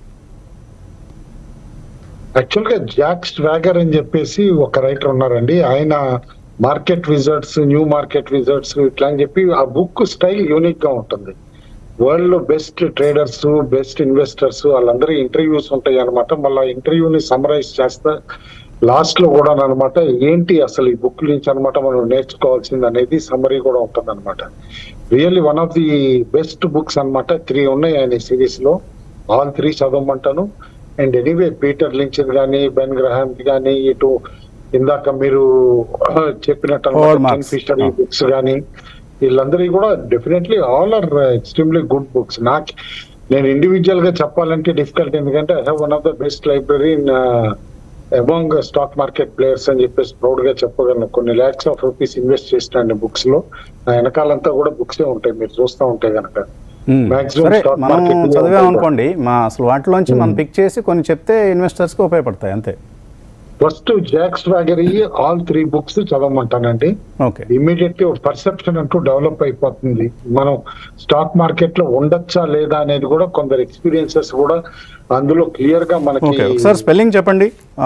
యాక్చువల్ గా జాక్ స్వాగర్ అని చెప్పేసి ఒక రైటర్ ఉన్నారండి ఆయన market wizards new market wizards ఇట్లా అని చెప్పి ఆ బుక్ స్టైల్ యూనిక్ గా ఉంటుంది వరల్డ్ లో best traders best investors interviews ఇంటర్వ్యూస్ ఉంటాయి అనమాట మళ్ళీ ఇంటర్వ్యూని సమరైజ్ చేస్తా లాస్ట్ లో కూడా అనమాట ఏంటి అసలు ఈ బుక్ నుంచి అనమాట మనం నేర్చుకోవాల్సింది అనేది సమరీ కూడా ఉంటుంది అనమాట really one of the best books అన్నమాట త్రీ ఉన్నాయి ఆయన సిరీస్ లో ఆల్ త్రీ చదవమంటాను అండ్ ఎనీవే పీటర్ లించ్ కానీ బెన్ గ్రహామ్ కానీ ఇటు ఇందాక మీరు చెప్పినట్టు Howard Marks. ఫిషర్ ఈ బుక్స్ కానీ వీళ్ళందరికీ కూడా definitely all are extremely good books నాకు నేను ఇండివిజువల్ గా చెప్పాలంటే డిఫికల్ట్ ఎందుకంటే I have one of the best library in among stock market players అని చెప్పేసి ప్రౌడ్ గా చెప్పగలను కొన్ని ల్యాక్స్ ఆఫ్ రూపీస్ ఇన్వెస్ట్ చేసినాను బుక్స్ లో నా వెనకాలంతా కూడా బుక్సే ఉంటాయి మీరు చూస్తూ ఉంటే కనుక మ్మ్. Maximum సరే stock మనం market లో చదివాం ఉంటాయి. అనుకోండి మా అసలు వాటిలోంచి మనం పిక్ చేసి కొన్ని చెప్తే ఇన్వెస్టర్స్కి ఉపయోగపడతాయి అంతే first Jack Schwager all three books చదవమంటానండి ఓకే ఇమీడియట్లీ పర్సెప్షన్ అంటూ డెవలప్ అయిపోతుంది మనం స్టాక్ మార్కెట్ లో ఉండొచ్చా లేదా అనేది కూడా కొందరు ఎక్స్పీరియన్సెస్ కూడా అందులో క్లియర్ గా మనకి ఓకే ఒకసారి స్పెల్లింగ్ చెప్పండి ఆ,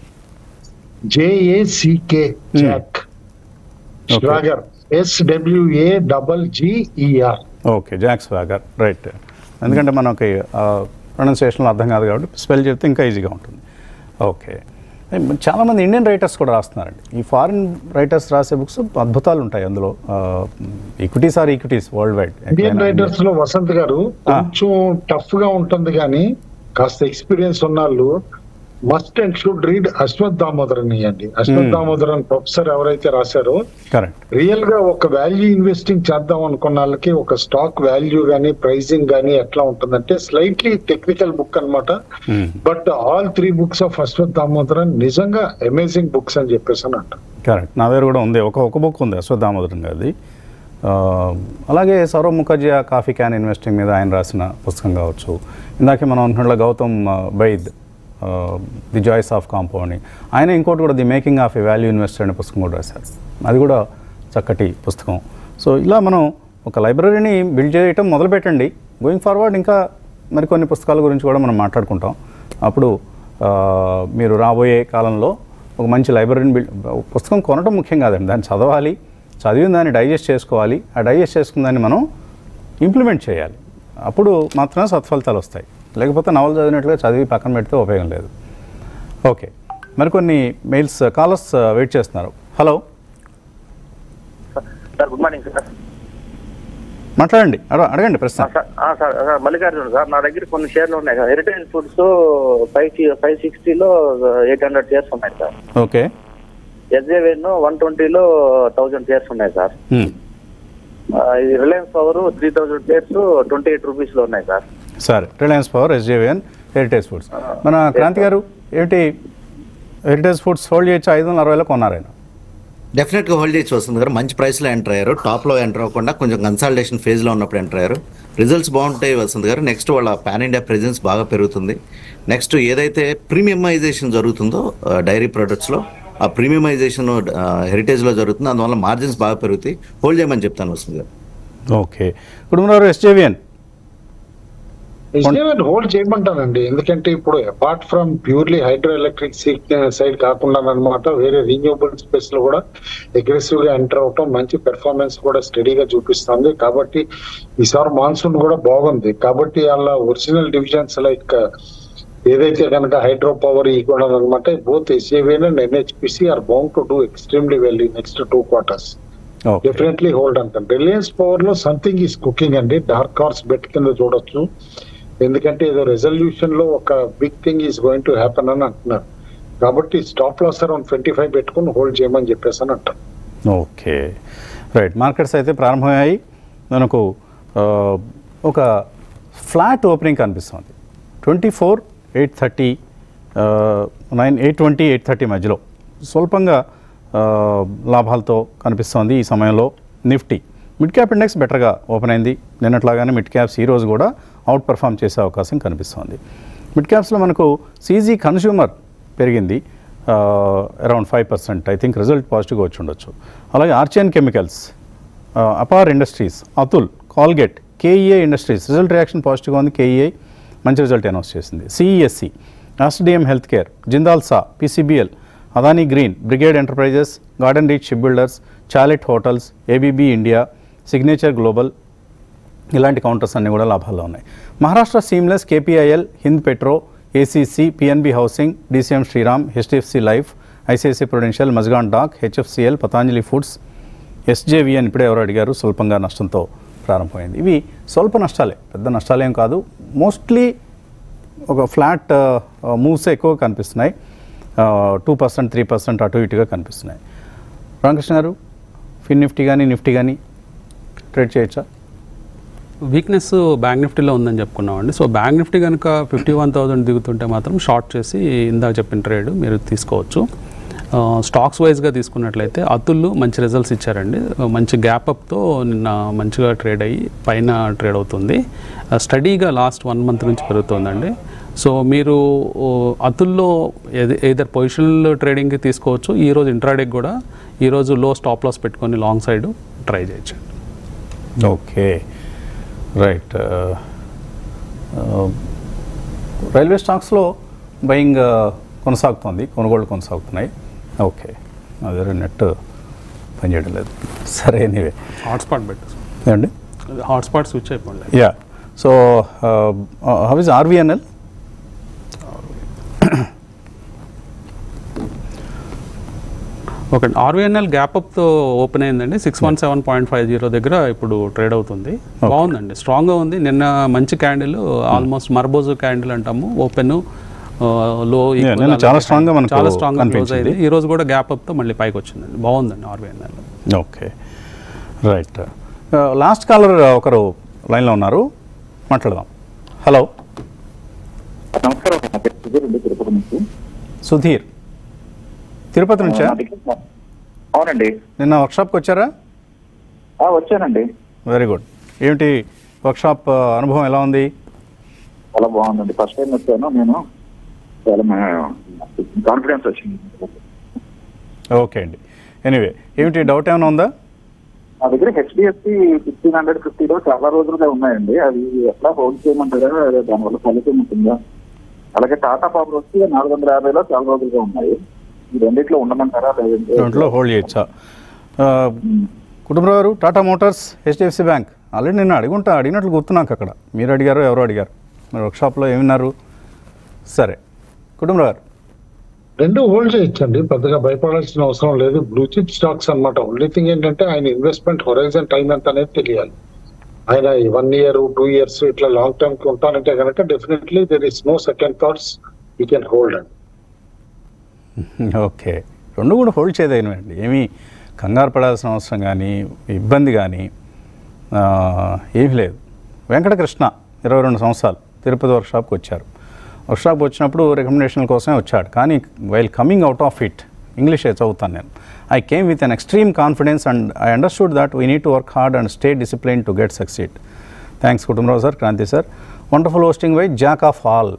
J A C K Jack Okay. Schwager S W A double G E R okay Jack Schwager right ఎందుకంటే మనకి ప్రొనౌన్సియేషన్లో అర్థం కాదు కాబట్టి స్పెల్ చెప్తే ఇంకా ఈజీగా ఉంటుంది ఓకే చాలామంది ఇండియన్ రైటర్స్ కూడా రాస్తున్నారండి ఈ ఫారిన్ రైటర్స్ రాసే బుక్స్ అద్భుతాలు ఉంటాయి అందులో equities are equities worldwide Indian writers లో వసంత్ గారు కొంచెం టఫ్ గా ఉంటుంది కానీ కాస్త ఎక్స్పీరియన్స్ ఉన్న వాళ్ళు must and should read Aswath Damodaran అండి అశ్వత్ దామోదరన్ ప్రొఫెసర్ ఎవరైతే రాశారో కరెక్ట్ రియల్ గా ఒక వాల్యూ ఇన్వెస్టింగ్ చేద్దాం అనుకున్న వాళ్ళకి ఒక స్టాక్ వాల్యూ గానీ ప్రైసింగ్ గానీ ఎట్లా ఉంటుందంటే స్లైట్లీ టెక్నికల్ బుక్ అన్నమాట but all three books of Aswath Damodaran నిజంగా అమేజింగ్ బుక్స్ అని చెప్పేసి అని అంట కరెక్ట్ నా దగ్గర కూడా ఉంది ఒక ఒక బుక్ ఉంది అశ్వత్ దామోదరం గారిది ఆ, అలాగే సౌరవ్ ముఖర్జీ ఆ కాఫీ క్యాన్ ఇన్వెస్టింగ్ మీద ఆయన రాసిన పుస్తకం కావచ్చు ఇందాకే మనం అనుకున్నట్లు గౌతమ్ ఆ, బైద్ ఆ, ది జాయిస్ ఆఫ్ కాంపౌండింగ్ ఆయన ఇంకోటి కూడా the making of a value investor అనే పుస్తకం కూడా రాశారు అది కూడా చక్కటి పుస్తకం సో ఇలా మనం ఒక లైబ్రరీని బిల్డ్ చేయటం మొదలుపెట్టండి గోయింగ్ ఫార్వర్డ్ ఇంకా మరికొన్ని పుస్తకాల గురించి కూడా మనం మాట్లాడుకుంటాం అప్పుడు ఆ, మీరు రాబోయే కాలంలో ఒక మంచి లైబ్రరీని బిల్డ్ పుస్తకం కొనడం ముఖ్యం కాదండి దాన్ని చదవాలి చదివిన దాన్ని డైజెస్ట్ చేసుకోవాలి ఆ డైజెస్ట్ చేసుకున్న దాన్ని మనం ఇంప్లిమెంట్ చేయాలి అప్పుడు మాత్రమే సత్ఫలితాలు వస్తాయి లేకపోతే నవలు చదివినట్లుగా చదివి పక్కన పెడితే ఉపయోగం లేదు ఓకే మరికొన్ని మెయిల్స్ కాలర్స్ వెయిట్ చేస్తున్నారు hello sir good morning sir మాట్లాడండి అడ- అడగండి ప్రశ్న సార్ ఆ, సార్ సార్ మల్లికార్జున సార్ నా దగ్గర కొన్ని షేర్లు ఉన్నాయి sir Heritage Foods five five సిక్స్టీలో ఎయిట్ హండ్రెడ్ షేర్స్ ఉన్నాయి సార్ ఓకే ఎస్జేవెన్ వన్ ట్వంటీలో థౌజండ్ షేర్స్ ఉన్నాయి సార్ హ్మ్. ఆ, ఇది Reliance Power three thousand shares twenty eight రూపీస్లో ఉన్నాయి సార్ సరే Reliance Power SJVN Heritage Foods మన క్రాంతి గారు ఏంటి హెరిటేజ్ ఫుడ్స్ హోల్డ్ చేయొచ్చు ఐదు వందల అరవైలో కొన్నారు ఆయన డెఫినెట్గా హోల్డ్ చేయొచ్చు వస్తుంది గారు మంచి ప్రైస్లో ఎంటర్ అయ్యారు టాప్లో ఎంటర్ అవ్వకుండా కొంచెం కన్సల్టేషన్ ఫేజ్లో ఉన్నప్పుడు ఎంటర్ అయ్యారు రిజల్ట్స్ బాగుంటాయి వస్తుంది గారు నెక్స్ట్ వాళ్ళ పాన్ ఇండియా ప్రెజెన్స్ బాగా పెరుగుతుంది నెక్స్ట్ ఏదైతే ప్రీమియమైజేషన్ జరుగుతుందో డైరీ ప్రొడక్ట్స్లో ఆ ప్రీమియమైజేషన్ హెరిటేజ్లో జరుగుతుంది అందువల్ల మార్జిన్స్ బాగా పెరుగుతాయి హోల్డ్ చేయమని చెప్తాను వస్తుంది garu okay Kutumbarao SJVN SJVN hold చేయమంటానండి ఎందుకంటే ఇప్పుడు apart from purely hydro electric side కాకుండా అనమాట వేరే రీన్యూబుల్ స్పేస్ లో కూడా అగ్రెసివ్ గా ఎంటర్ అవటం మంచి పెర్ఫార్మెన్స్ కూడా స్టడీగా చూపిస్తుంది కాబట్టి ఈసారి మాన్సూన్ కూడా బాగుంది కాబట్టి వాళ్ళ ఒరిజినల్ డివిజన్స్ లైక్ ఏదైతే కనుక హైడ్రో పవర్ ఈ కూడా అనమాట both SJVN and NHPC are bound to do extremely well next two quarters okay definitely hold అంటాను రిలయన్స్ పవర్ లో సంథింగ్ ఈస్ కుకింగ్ అండి డార్క్ హార్స్ బెట్ కింద చూడొచ్చు ఎందుకంటే ఏదో రెజల్యూషన్ లో ఒక big thing is going to happen అని అంటున్నారు కాబట్టి stop loss around twenty five పెట్టుకుని హోల్డ్ చేయమని చెప్పేసి అని అంటాను ఓకే రైట్ మార్కెట్స్ అయితే ప్రారంభమయ్యాయి మనకు ఆ, ఒక ఫ్లాట్ ఓపెనింగ్ కనిపిస్తుంది twenty four eight thirty nine eight twenty eight thirty మధ్యలో స్వల్పంగా ఆ, లాభాలతో కనిపిస్తోంది ఈ సమయంలో నిఫ్టీ మిడ్ క్యాప్ ఇండెక్స్ బెటర్గా ఓపెన్ అయింది నిన్నట్లాగానే మిడ్ క్యాప్స్ ఈ రోజు కూడా అవుట్ పర్ఫామ్ చేసే అవకాశం కనిపిస్తోంది మిడ్ క్యాప్స్లో మనకు సీజీ కన్స్యూమర్ పెరిగింది around five percent I think result పాజిటివ్గా వచ్చి ఉండొచ్చు అలాగే Archean Chemicals Apar Industries Atul Colgate KEI Industries result reaction పాజిటివ్గా ఉంది కేఈఐ మంచి రిజల్ట్ అనౌన్స్ చేసింది CESC Aster DM health care Jindal Saw PCBL Adani Green Brigade Enterprises Garden Reach ship builders Chalet Hotels ABB India Signature Global ఇలాంటి counters అన్నీ కూడా లాభాల్లో ఉన్నాయి Maharashtra Seamless KPIL Hind Petro ACC PNB Housing DCM Sriram HDFC Life ICICI Prudential Mazagon Dock HFCL Patanjali Foods SJVN అని ఇప్పుడే ఎవరు అడిగారు స్వల్పంగా నష్టంతో ప్రారంభమైంది ఇవి స్వల్ప నష్టాలే పెద్ద నష్టాలేం కాదు మోస్ట్లీ ఒక ఫ్లాట్ మూవ్స్ ఎక్కువ కనిపిస్తున్నాయి టూ పర్సెంట్ త్రీ పర్సెంట్ అటు ఇటుగా కనిపిస్తున్నాయి రామకృష్ణ గారు ఫిన్ నిఫ్టీ కానీ నిఫ్టీ కానీ ట్రేడ్ చేయొచ్చా వీక్నెస్ బ్యాంక్ నిఫ్టీలో ఉందని చెప్పుకున్నామండి సో బ్యాంక్ నిఫ్టీ కనుక ఫిఫ్టీ వన్ థౌసండ్ దిగుతుంటే మాత్రం షార్ట్ చేసి ఇందాక చెప్పిన ట్రేడ్ మీరు తీసుకోవచ్చు ఆ, స్టాక్స్ వైజ్గా తీసుకున్నట్లయితే అతుళ్ళు మంచి రిజల్ట్స్ ఇచ్చారండి ఆ, మంచి గ్యాప్ అప్తో నిన్న మంచిగా ట్రేడ్ అయ్యి పైన ట్రేడ్ అవుతుంది ఆ, స్టడీగా లాస్ట్ వన్ మంత్ నుంచి పెరుగుతుందండి సో మీరు ఓ, అతుల్లో ఏదర్ పొజిషనల్ ట్రేడింగ్కి తీసుకోవచ్చు ఈరోజు ఇంట్రాడేకి కూడా ఈరోజు లో స్టాప్ లాస్ పెట్టుకొని లాంగ్ సైడ్ ట్రై చేయొచ్చు ఓకే రైట్ రైల్వే స్టాక్స్లో బయింగ్ కొనసాగుతోంది కొనుగోళ్లు కొనసాగుతున్నాయి ఓకే అదే నెట్ పనిచేయడం లేదు సరే ఎనీవే హాట్స్పాట్ పెట్టు ఏమండి హాట్స్పాట్ స్విచ్ అయిపోండి yeah so how is RVNL okay RVNL gap అప్తో ఓపెన్ అయిందండి six one seven point five zero దగ్గర ఇప్పుడు ట్రేడ్ అవుతుంది బాగుందండి స్ట్రాంగ్గా ఉంది నిన్న మంచి క్యాండిల్ ఆల్మోస్ట్ మర్బోజు క్యాండిల్ అంటాము ఓపెన్ లో Yeah, నిన్న చాలా strong గా మనకు చాలా స్ట్రాంగ్ క్లోజ్ కనిపించింది. అయింది ఈ రోజు కూడా గ్యాప్ అప్తో మళ్ళీ పైకి వచ్చిందండి బాగుందండి RVNL okay right last caller ఒకరు లైన్లో ఉన్నారు మాట్లాడదాం హలో నమస్కారం నా పేరు సుధీర్ అండి తిరుపతి నుంచి సుధీర్ తిరుపతి నుంచా నా దగ్గర- అవునండి నిన్న వర్క్షాప్కి వచ్చారా ఆ, వచ్చానండి వెరీ గుడ్ ఏమిటి వర్క్షాప్ అనుభవం ఎలా ఉంది చాలా బాగుందండి ఫస్ట్ టైం వచ్చాను నేను చాలా కాన్ఫిడెన్స్ వచ్చింది ఓకే అండి ఎనీవే ఏమిటి డౌట్ ఏమైనా ఉందా నా దగ్గర హెచ్డిఎఫ్సి ఫిఫ్టీన్ హండ్రెడ్ ఫిఫ్టీలో చాలా రోజులుగా ఉన్నాయండి అవి ఎట్లా హోల్డ్ చేయమంటారా దానివల్ల ఫలితం ఉంటుందా అలాగే టాటా పవర్ వచ్చి నాలుగు వందల యాభైలో చాలా రోజులుగా ఉన్నాయి ఈ రెండిట్లో ఉండమంటారా లేదంటే దాంట్లో హోల్డ్ చేయొచ్చా ఆ, కుటుంబరావు గారు Tata Motors HDFC Bank already నిన్న అడుగుంటా అడిగినట్లు గుర్తు నాకు అక్కడ మీరు అడిగారు ఎవరో అడిగారు మీరు వర్క్షాప్లో ఏమిన్నారు సరే కుటుంబరావు గారు రెండు హోల్డ్ చేయొచ్చండి పెద్దగా భయపడాల్సిన అవసరం లేదు బ్లూ చిప్ స్టాక్స్ అన్నమాట ఓన్లీ థింగ్ ఏంటంటే ఆయన ఇన్వెస్ట్మెంట్ హొరైజన్ టైం ఎంత అనేది తెలియాలి ఆయన వన్ ఇయర్ టూ ఇయర్స్ ఇట్లా లాంగ్ టర్మ్ కి ఉంటానంటే కనుక definitely there is no second thoughts you can hold అండి ఓకే రెండు కూడా హోల్డ్ చేయదగినవండి ఏమీ కంగారు పడాల్సిన అవసరం కానీ ఇబ్బంది కానీ ఆ, ఏమీ లేదు వెంకటకృష్ణ ఇరవై రెండు సంవత్సరాలు తిరుపతి వర్క్షాప్కి వచ్చారు వర్క్షాప్ వచ్చినప్పుడు రికమెండేషన్ కోసమే వచ్చాడు కానీ while coming out of it ఇంగ్లీషే చదువుతాను నేను I came with an extreme confidence and I understood that we need to work hard and stay discipline to get succeed thanks Kutumbarao sir Kranti sir wonderful hosting by jack of all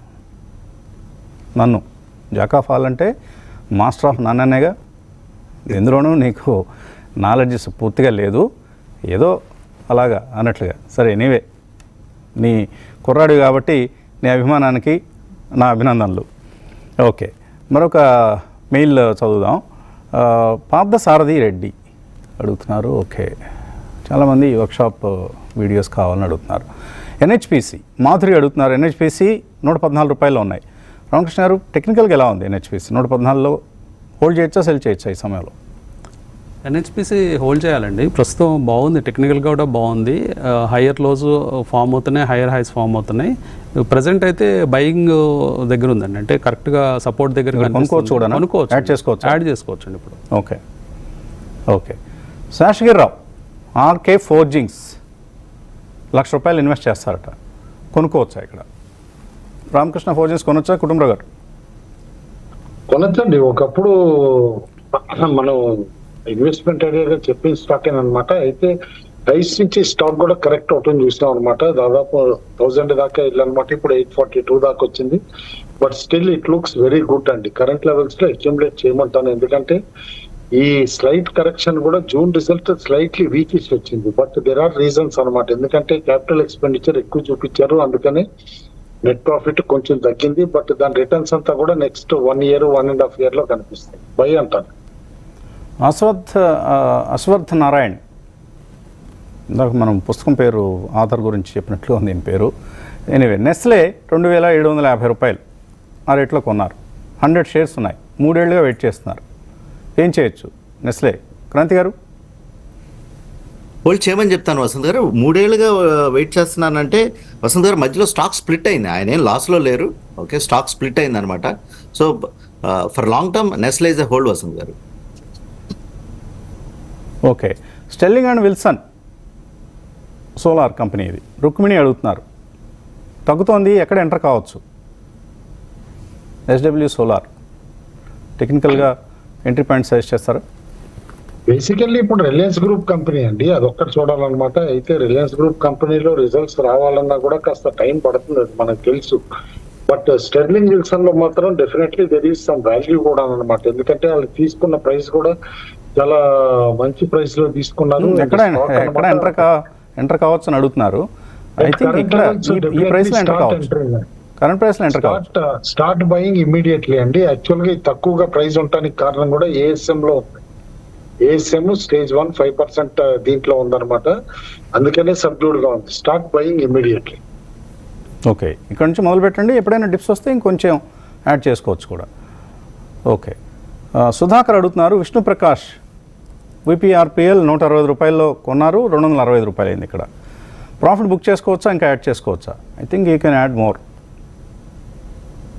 నన్ను jack of all అంటే master of none అనేగా ఎందులోనూ నీకు knowledge పూర్తిగా లేదు ఏదో అలాగా అన్నట్లుగా సరే ఎనీవే నీ కుర్రాడు కాబట్టి నీ అభిమానానికి నా అభినందనలు ఓకే మరొక మెయిల్ చదువుదాం ఆ, పార్థ సారథి రెడ్డి అడుగుతున్నారు ఓకే చాలామంది వర్క్షాప్ వీడియోస్ కావాలని అడుగుతున్నారు ఎన్హెచ్పిసి మాధురి అడుగుతున్నారు ఎన్హెచ్పిసి నూట పద్నాలుగు రూపాయలు ఉన్నాయి రామకృష్ణ గారు టెక్నికల్గా ఎలా ఉంది ఎన్హెచ్పిసి నూట పద్నాలుగులో హోల్డ్ చేయొచ్చా సెల్ చేయొచ్చా ఈ సమయంలో ఎన్హెచ్పిసి హోల్డ్ చేయాలండి ప్రస్తుతం బాగుంది టెక్నికల్గా కూడా బాగుంది హయ్యర్ లోస్ ఫామ్ అవుతున్నాయి హయ్యర్ హైస్ ఫామ్ అవుతున్నాయి ప్రజెంట్ అయితే బయింగ్ దగ్గర ఉందండి అంటే కరెక్ట్గా సపోర్ట్ దగ్గర ఇక్కడ కనిపిస్తుంది. కొనుక్కోవచ్చు కూడానా? కొనుక్కోవచ్చు యాడ్ చేసుకోవచ్చా? యాడ్ చేసుకోవచ్చు అండి ఇప్పుడు okay okay Seshagirirao RK Forgings lakh రూపాయలు ఇన్వెస్ట్ చేస్తారట కొనుక్కోవచ్చా ఇక్కడ రామకృష్ణ ఫోర్జింగ్స్ కొనొచ్చా కుటుంబరావు గారు కొనొచ్చండి ఒకప్పుడు మనం ఇన్వెస్ట్మెంట్ ఐడియాగా చెప్పిన స్టాక్ అనమాట అయితే ప్రైస్ నుంచి స్టాక్ కూడా కరెక్ట్ అవటం చూసాం అనమాట దాదాపు థౌజండ్ దాకా వెళ్ళనమాట ఇప్పుడు ఎయిట్ ఫార్టీ టూ దాకా వచ్చింది but still it looks very good అండి కరెంట్ లెవెల్స్ లో అక్యుములేట్ చేయమంటాను ఎందుకంటే ఈ స్లైట్ కరెక్షన్ కూడా జూన్ రిజల్ట్ స్లైట్లీ వీకిష్ వచ్చింది బట్ దెర్ ఆర్ రీజన్స్ అన్నమాట ఎందుకంటే క్యాపిటల్ ఎక్స్పెండిచర్ ఎక్కువ చూపించారు అందుకనే నెట్ ప్రాఫిట్ కొంచెం తగ్గింది బట్ దాని రిటర్న్స్ అంతా కూడా next one year one and half year లో కనిపిస్తాయి బై అంటాను అశ్వథ్ ఆ, అశ్వథ్ నారాయణ్ ఇందాక మనం పుస్తకం పేరు ఆథర్ గురించి చెప్పినట్లు ఉంది దీని పేరు ఎనీవే నెస్లే రెండు వేల ఏడు వందల యాభై రూపాయలు ఆ రేట్లో కొన్నారు హండ్రెడ్ షేర్స్ ఉన్నాయి మూడేళ్లుగా వెయిట్ చేస్తున్నారు ఏం చేయొచ్చు నెస్లే క్రాంతి గారు హోల్డ్ చేయమని చెప్తాను వసంత్ గారు మూడేళ్లుగా వెయిట్ చేస్తున్నానంటే వసంత్ గారు మధ్యలో స్టాక్ స్ప్లిట్ అయింది ఆయన ఏం లాస్లో లేరు ఓకే స్టాక్ స్ప్లిట్ అయింది అనమాట so for long term Nestle is a hold Vasant గారు okay Sterling and Wilson Solar company ఇది రుక్మిణి అడుగుతున్నారు తగ్గుతోంది ఎక్కడ ఎంటర్ కావచ్చు ఎస్డబ్ల్యూ సోలార్ టెక్నికల్గా ఎంట్రీ పాయింట్ సజెస్ట్ చేస్తారా బేసికల్లీ ఇప్పుడు రిలయన్స్ గ్రూప్ కంపెనీ అండి అదొక్కటి చూడాలన్నమాట అయితే రిలయన్స్ గ్రూప్ కంపెనీలో రిజల్ట్స్ రావాలన్నా కూడా కాస్త టైం పడుతుంది అది మనకు తెలుసు బట్ స్టెర్లింగ్ విల్సన్ లో మాత్రం definitely there is some value కూడా అనమాట ఎందుకంటే వాళ్ళు తీసుకున్న ప్రైస్ కూడా చాలా మంచి ప్రైస్ లో తీసుకున్నారు ఎక్కడ ఎక్కడ ఎంటర్ కా ఎంటర్ కావచ్చు అని అడుగుతున్నారు ఐ థింక్ ఇక్కడ ఈ- ఈ ప్రైస్లో ఎంటర్ కావచ్చు కరెంట్ ప్రైస్లో ఎంటర్ కావచ్చు స్టార్ట్ స్టార్ట్ బయింగ్ ఇమీడియట్లీ అండి యాక్చువల్ గా ఇది తక్కువగా ప్రైస్ ఉండడానికి కారణం కూడా ఏఎస్ఎం లో ఉంది ASM stage one five percent దీంట్లో ఉందన్నమాట అందుకనే సబ్డ్యూడ్ గా ఉంది స్టార్ట్ బయింగ్ ఇమీడియట్లీ ఓకే ఇక్కడ నుంచి మొదలు పెట్టండి ఎప్పుడైనా డిప్స్ వస్తే ఇంకొంచెం యాడ్ చేసుకోవచ్చు కూడా ఓకే ఆ, సుధాకర్ అడుగుతున్నారు విష్ణుప్రకాష్ విపిఆర్పిఎల్ నూట అరవై ఐదు రూపాయల్లో కొన్నారు రెండు వందల అరవై ఐదు రూపాయలు అయింది ఇక్కడ ప్రాఫిట్ బుక్ చేసుకోవచ్చా ఇంకా యాడ్ చేసుకోవచ్చా I think you can add more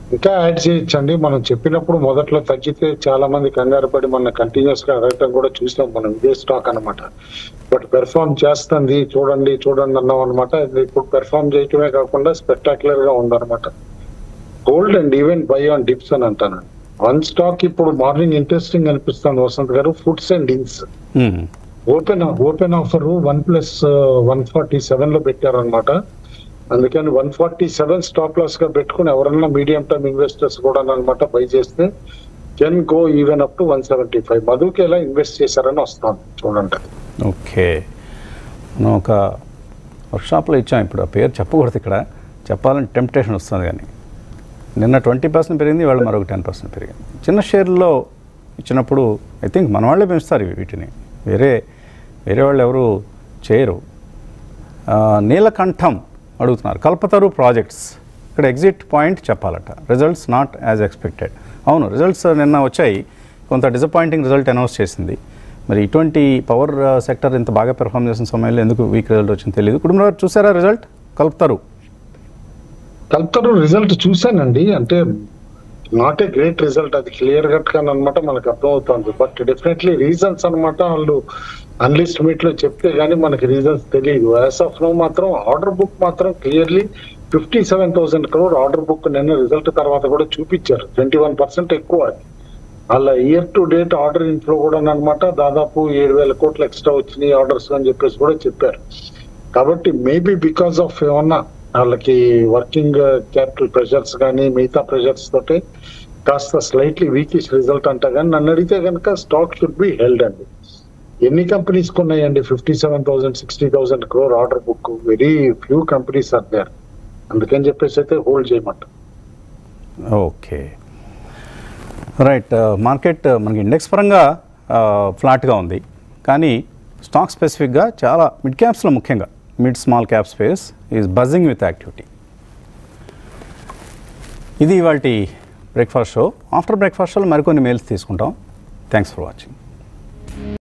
ఇంకా యాడ్ చేయొచ్చండి మనం చెప్పినప్పుడు మొదట్లో తగ్గితే చాలా మంది కంగారు పడి మన కంటిన్యూస్ గా అడగటం కూడా చూసాం మనం ఇదే స్టాక్ అన్నమాట బట్ పెర్ఫార్మ్ చేస్తుంది చూడండి చూడండి అన్నాం అనమాట ఇప్పుడు పెర్ఫార్మ్ చేయటమే కాకుండా స్పెక్టాక్యులర్ గా ఉందన్నమాట gold and even buy on dips అని అంటాను వన్ స్టాక్ ఇప్పుడు మార్నింగ్ ఇంట్రెస్టింగ్ అనిపిస్తుంది వసంత్ గారు Foods and Inns hmm. Open open offer one plus one forty seven లో పెట్టారనమాట అందుకని one forty seven stop loss గా పెట్టుకుని ఎవరన్నా మీడియం టర్మ్ ఇన్వెస్టర్స్ కూడా అనమాట బై చేస్తే can go even up to one seventy five మధుకి ఎలా ఇన్వెస్ట్ చేశారని వస్తాను చూడండి ఓకే మనం ఒక వర్క్షాప్లో ఇచ్చాం ఇప్పుడు ఆ పేరు చెప్పకూడదు ఇక్కడ చెప్పాలని టెంప్టేషన్ వస్తుంది కానీ నిన్న ట్వంటీ పర్సెంట్ పెరిగింది వాళ్ళు మరొక టెన్ పర్సెంట్ పెరిగింది చిన్న షేర్లో ఇచ్చినప్పుడు ఐ థింక్ మన వాళ్ళే పెంచుతారు ఇవి వీటిని వేరే వేరే వాళ్ళు ఎవరు చేయరు ఆ, నీలకంఠం అడుగుతున్నారు కల్పతరు ప్రాజెక్ట్స్ ఇక్కడ ఎగ్జిట్ పాయింట్ చెప్పాలట రిజల్ట్స్ నాట్ యాజ్ ఎక్స్పెక్టెడ్ అవును రిజల్ట్స్ నిన్న వచ్చాయి కొంత డిసప్పాయింటింగ్ రిజల్ట్ అనౌన్స్ చేసింది మరి ఇటువంటి పవర్ సెక్టర్ ఇంత బాగా పెర్ఫామ్ చేసిన సమయంలో ఎందుకు వీక్ రిజల్ట్ వచ్చింది తెలియదు కుటుంబ చూసారా రిజల్ట్ కలుపుతారు కల్తరు రిజల్ట్ చూశానండి అంటే నాట్ ఏ గ్రేట్ రిజల్ట్ అది క్లియర్ కట్ గా అనమాట మనకు అర్థమవుతుంది బట్ డెఫినెట్లీ రీజన్స్ అన్నమాట వాళ్ళు అన్లిస్ట్ మీట్ లో చెప్తే గానీ మనకి రీజన్స్ తెలియదు యాజ్ ఆఫ్ నో మాత్రం ఆర్డర్ బుక్ మాత్రం clearly fifty seven thousand crore order book నిన్న రిజల్ట్ తర్వాత కూడా చూపించారు ట్వంటీ వన్ పర్సెంట్ ఎక్కువ అది అలా year to date order inflow కూడా అనమాట దాదాపు ఏడు వేల కోట్లు ఎక్స్ట్రా వచ్చినాయి ఆర్డర్స్ అని చెప్పేసి కూడా చెప్పారు కాబట్టి మేబీ బికాస్ ఆఫ్ ఏమన్నా వాళ్ళకి వర్కింగ్ క్యాపిటల్ ప్రెషర్స్ కానీ మిగతా ప్రెషర్స్ తోటి కాస్త స్లైట్లీ వీకిష్ రిజల్ట్ అంట కానీ నన్ను అడిగితే కనుక స్టాక్ షుడ్ బి హెల్డ్ అండి ఎన్ని కంపెనీస్ ఉన్నాయండి fifty seven thousand sixty thousand crore order book very few companies are there అందుకని చెప్పేసి అయితే హోల్డ్ చేయమంట ఓకే రైట్ మార్కెట్ మనకి ఇండెక్స్ పరంగా ఫ్లాట్గా ఉంది కానీ స్టాక్ స్పెసిఫిక్గా చాలా మిడ్ క్యాప్స్లో ముఖ్యంగా mid small cap space is buzzing with activity ఇది ఇవాళ బ్రేక్ఫాస్ట్ షో ఆఫ్టర్ బ్రేక్ఫాస్ట్ షోలో మరికొన్ని మెయిల్స్ తీసుకుంటాం థ్యాంక్స్ ఫర్ వాచింగ్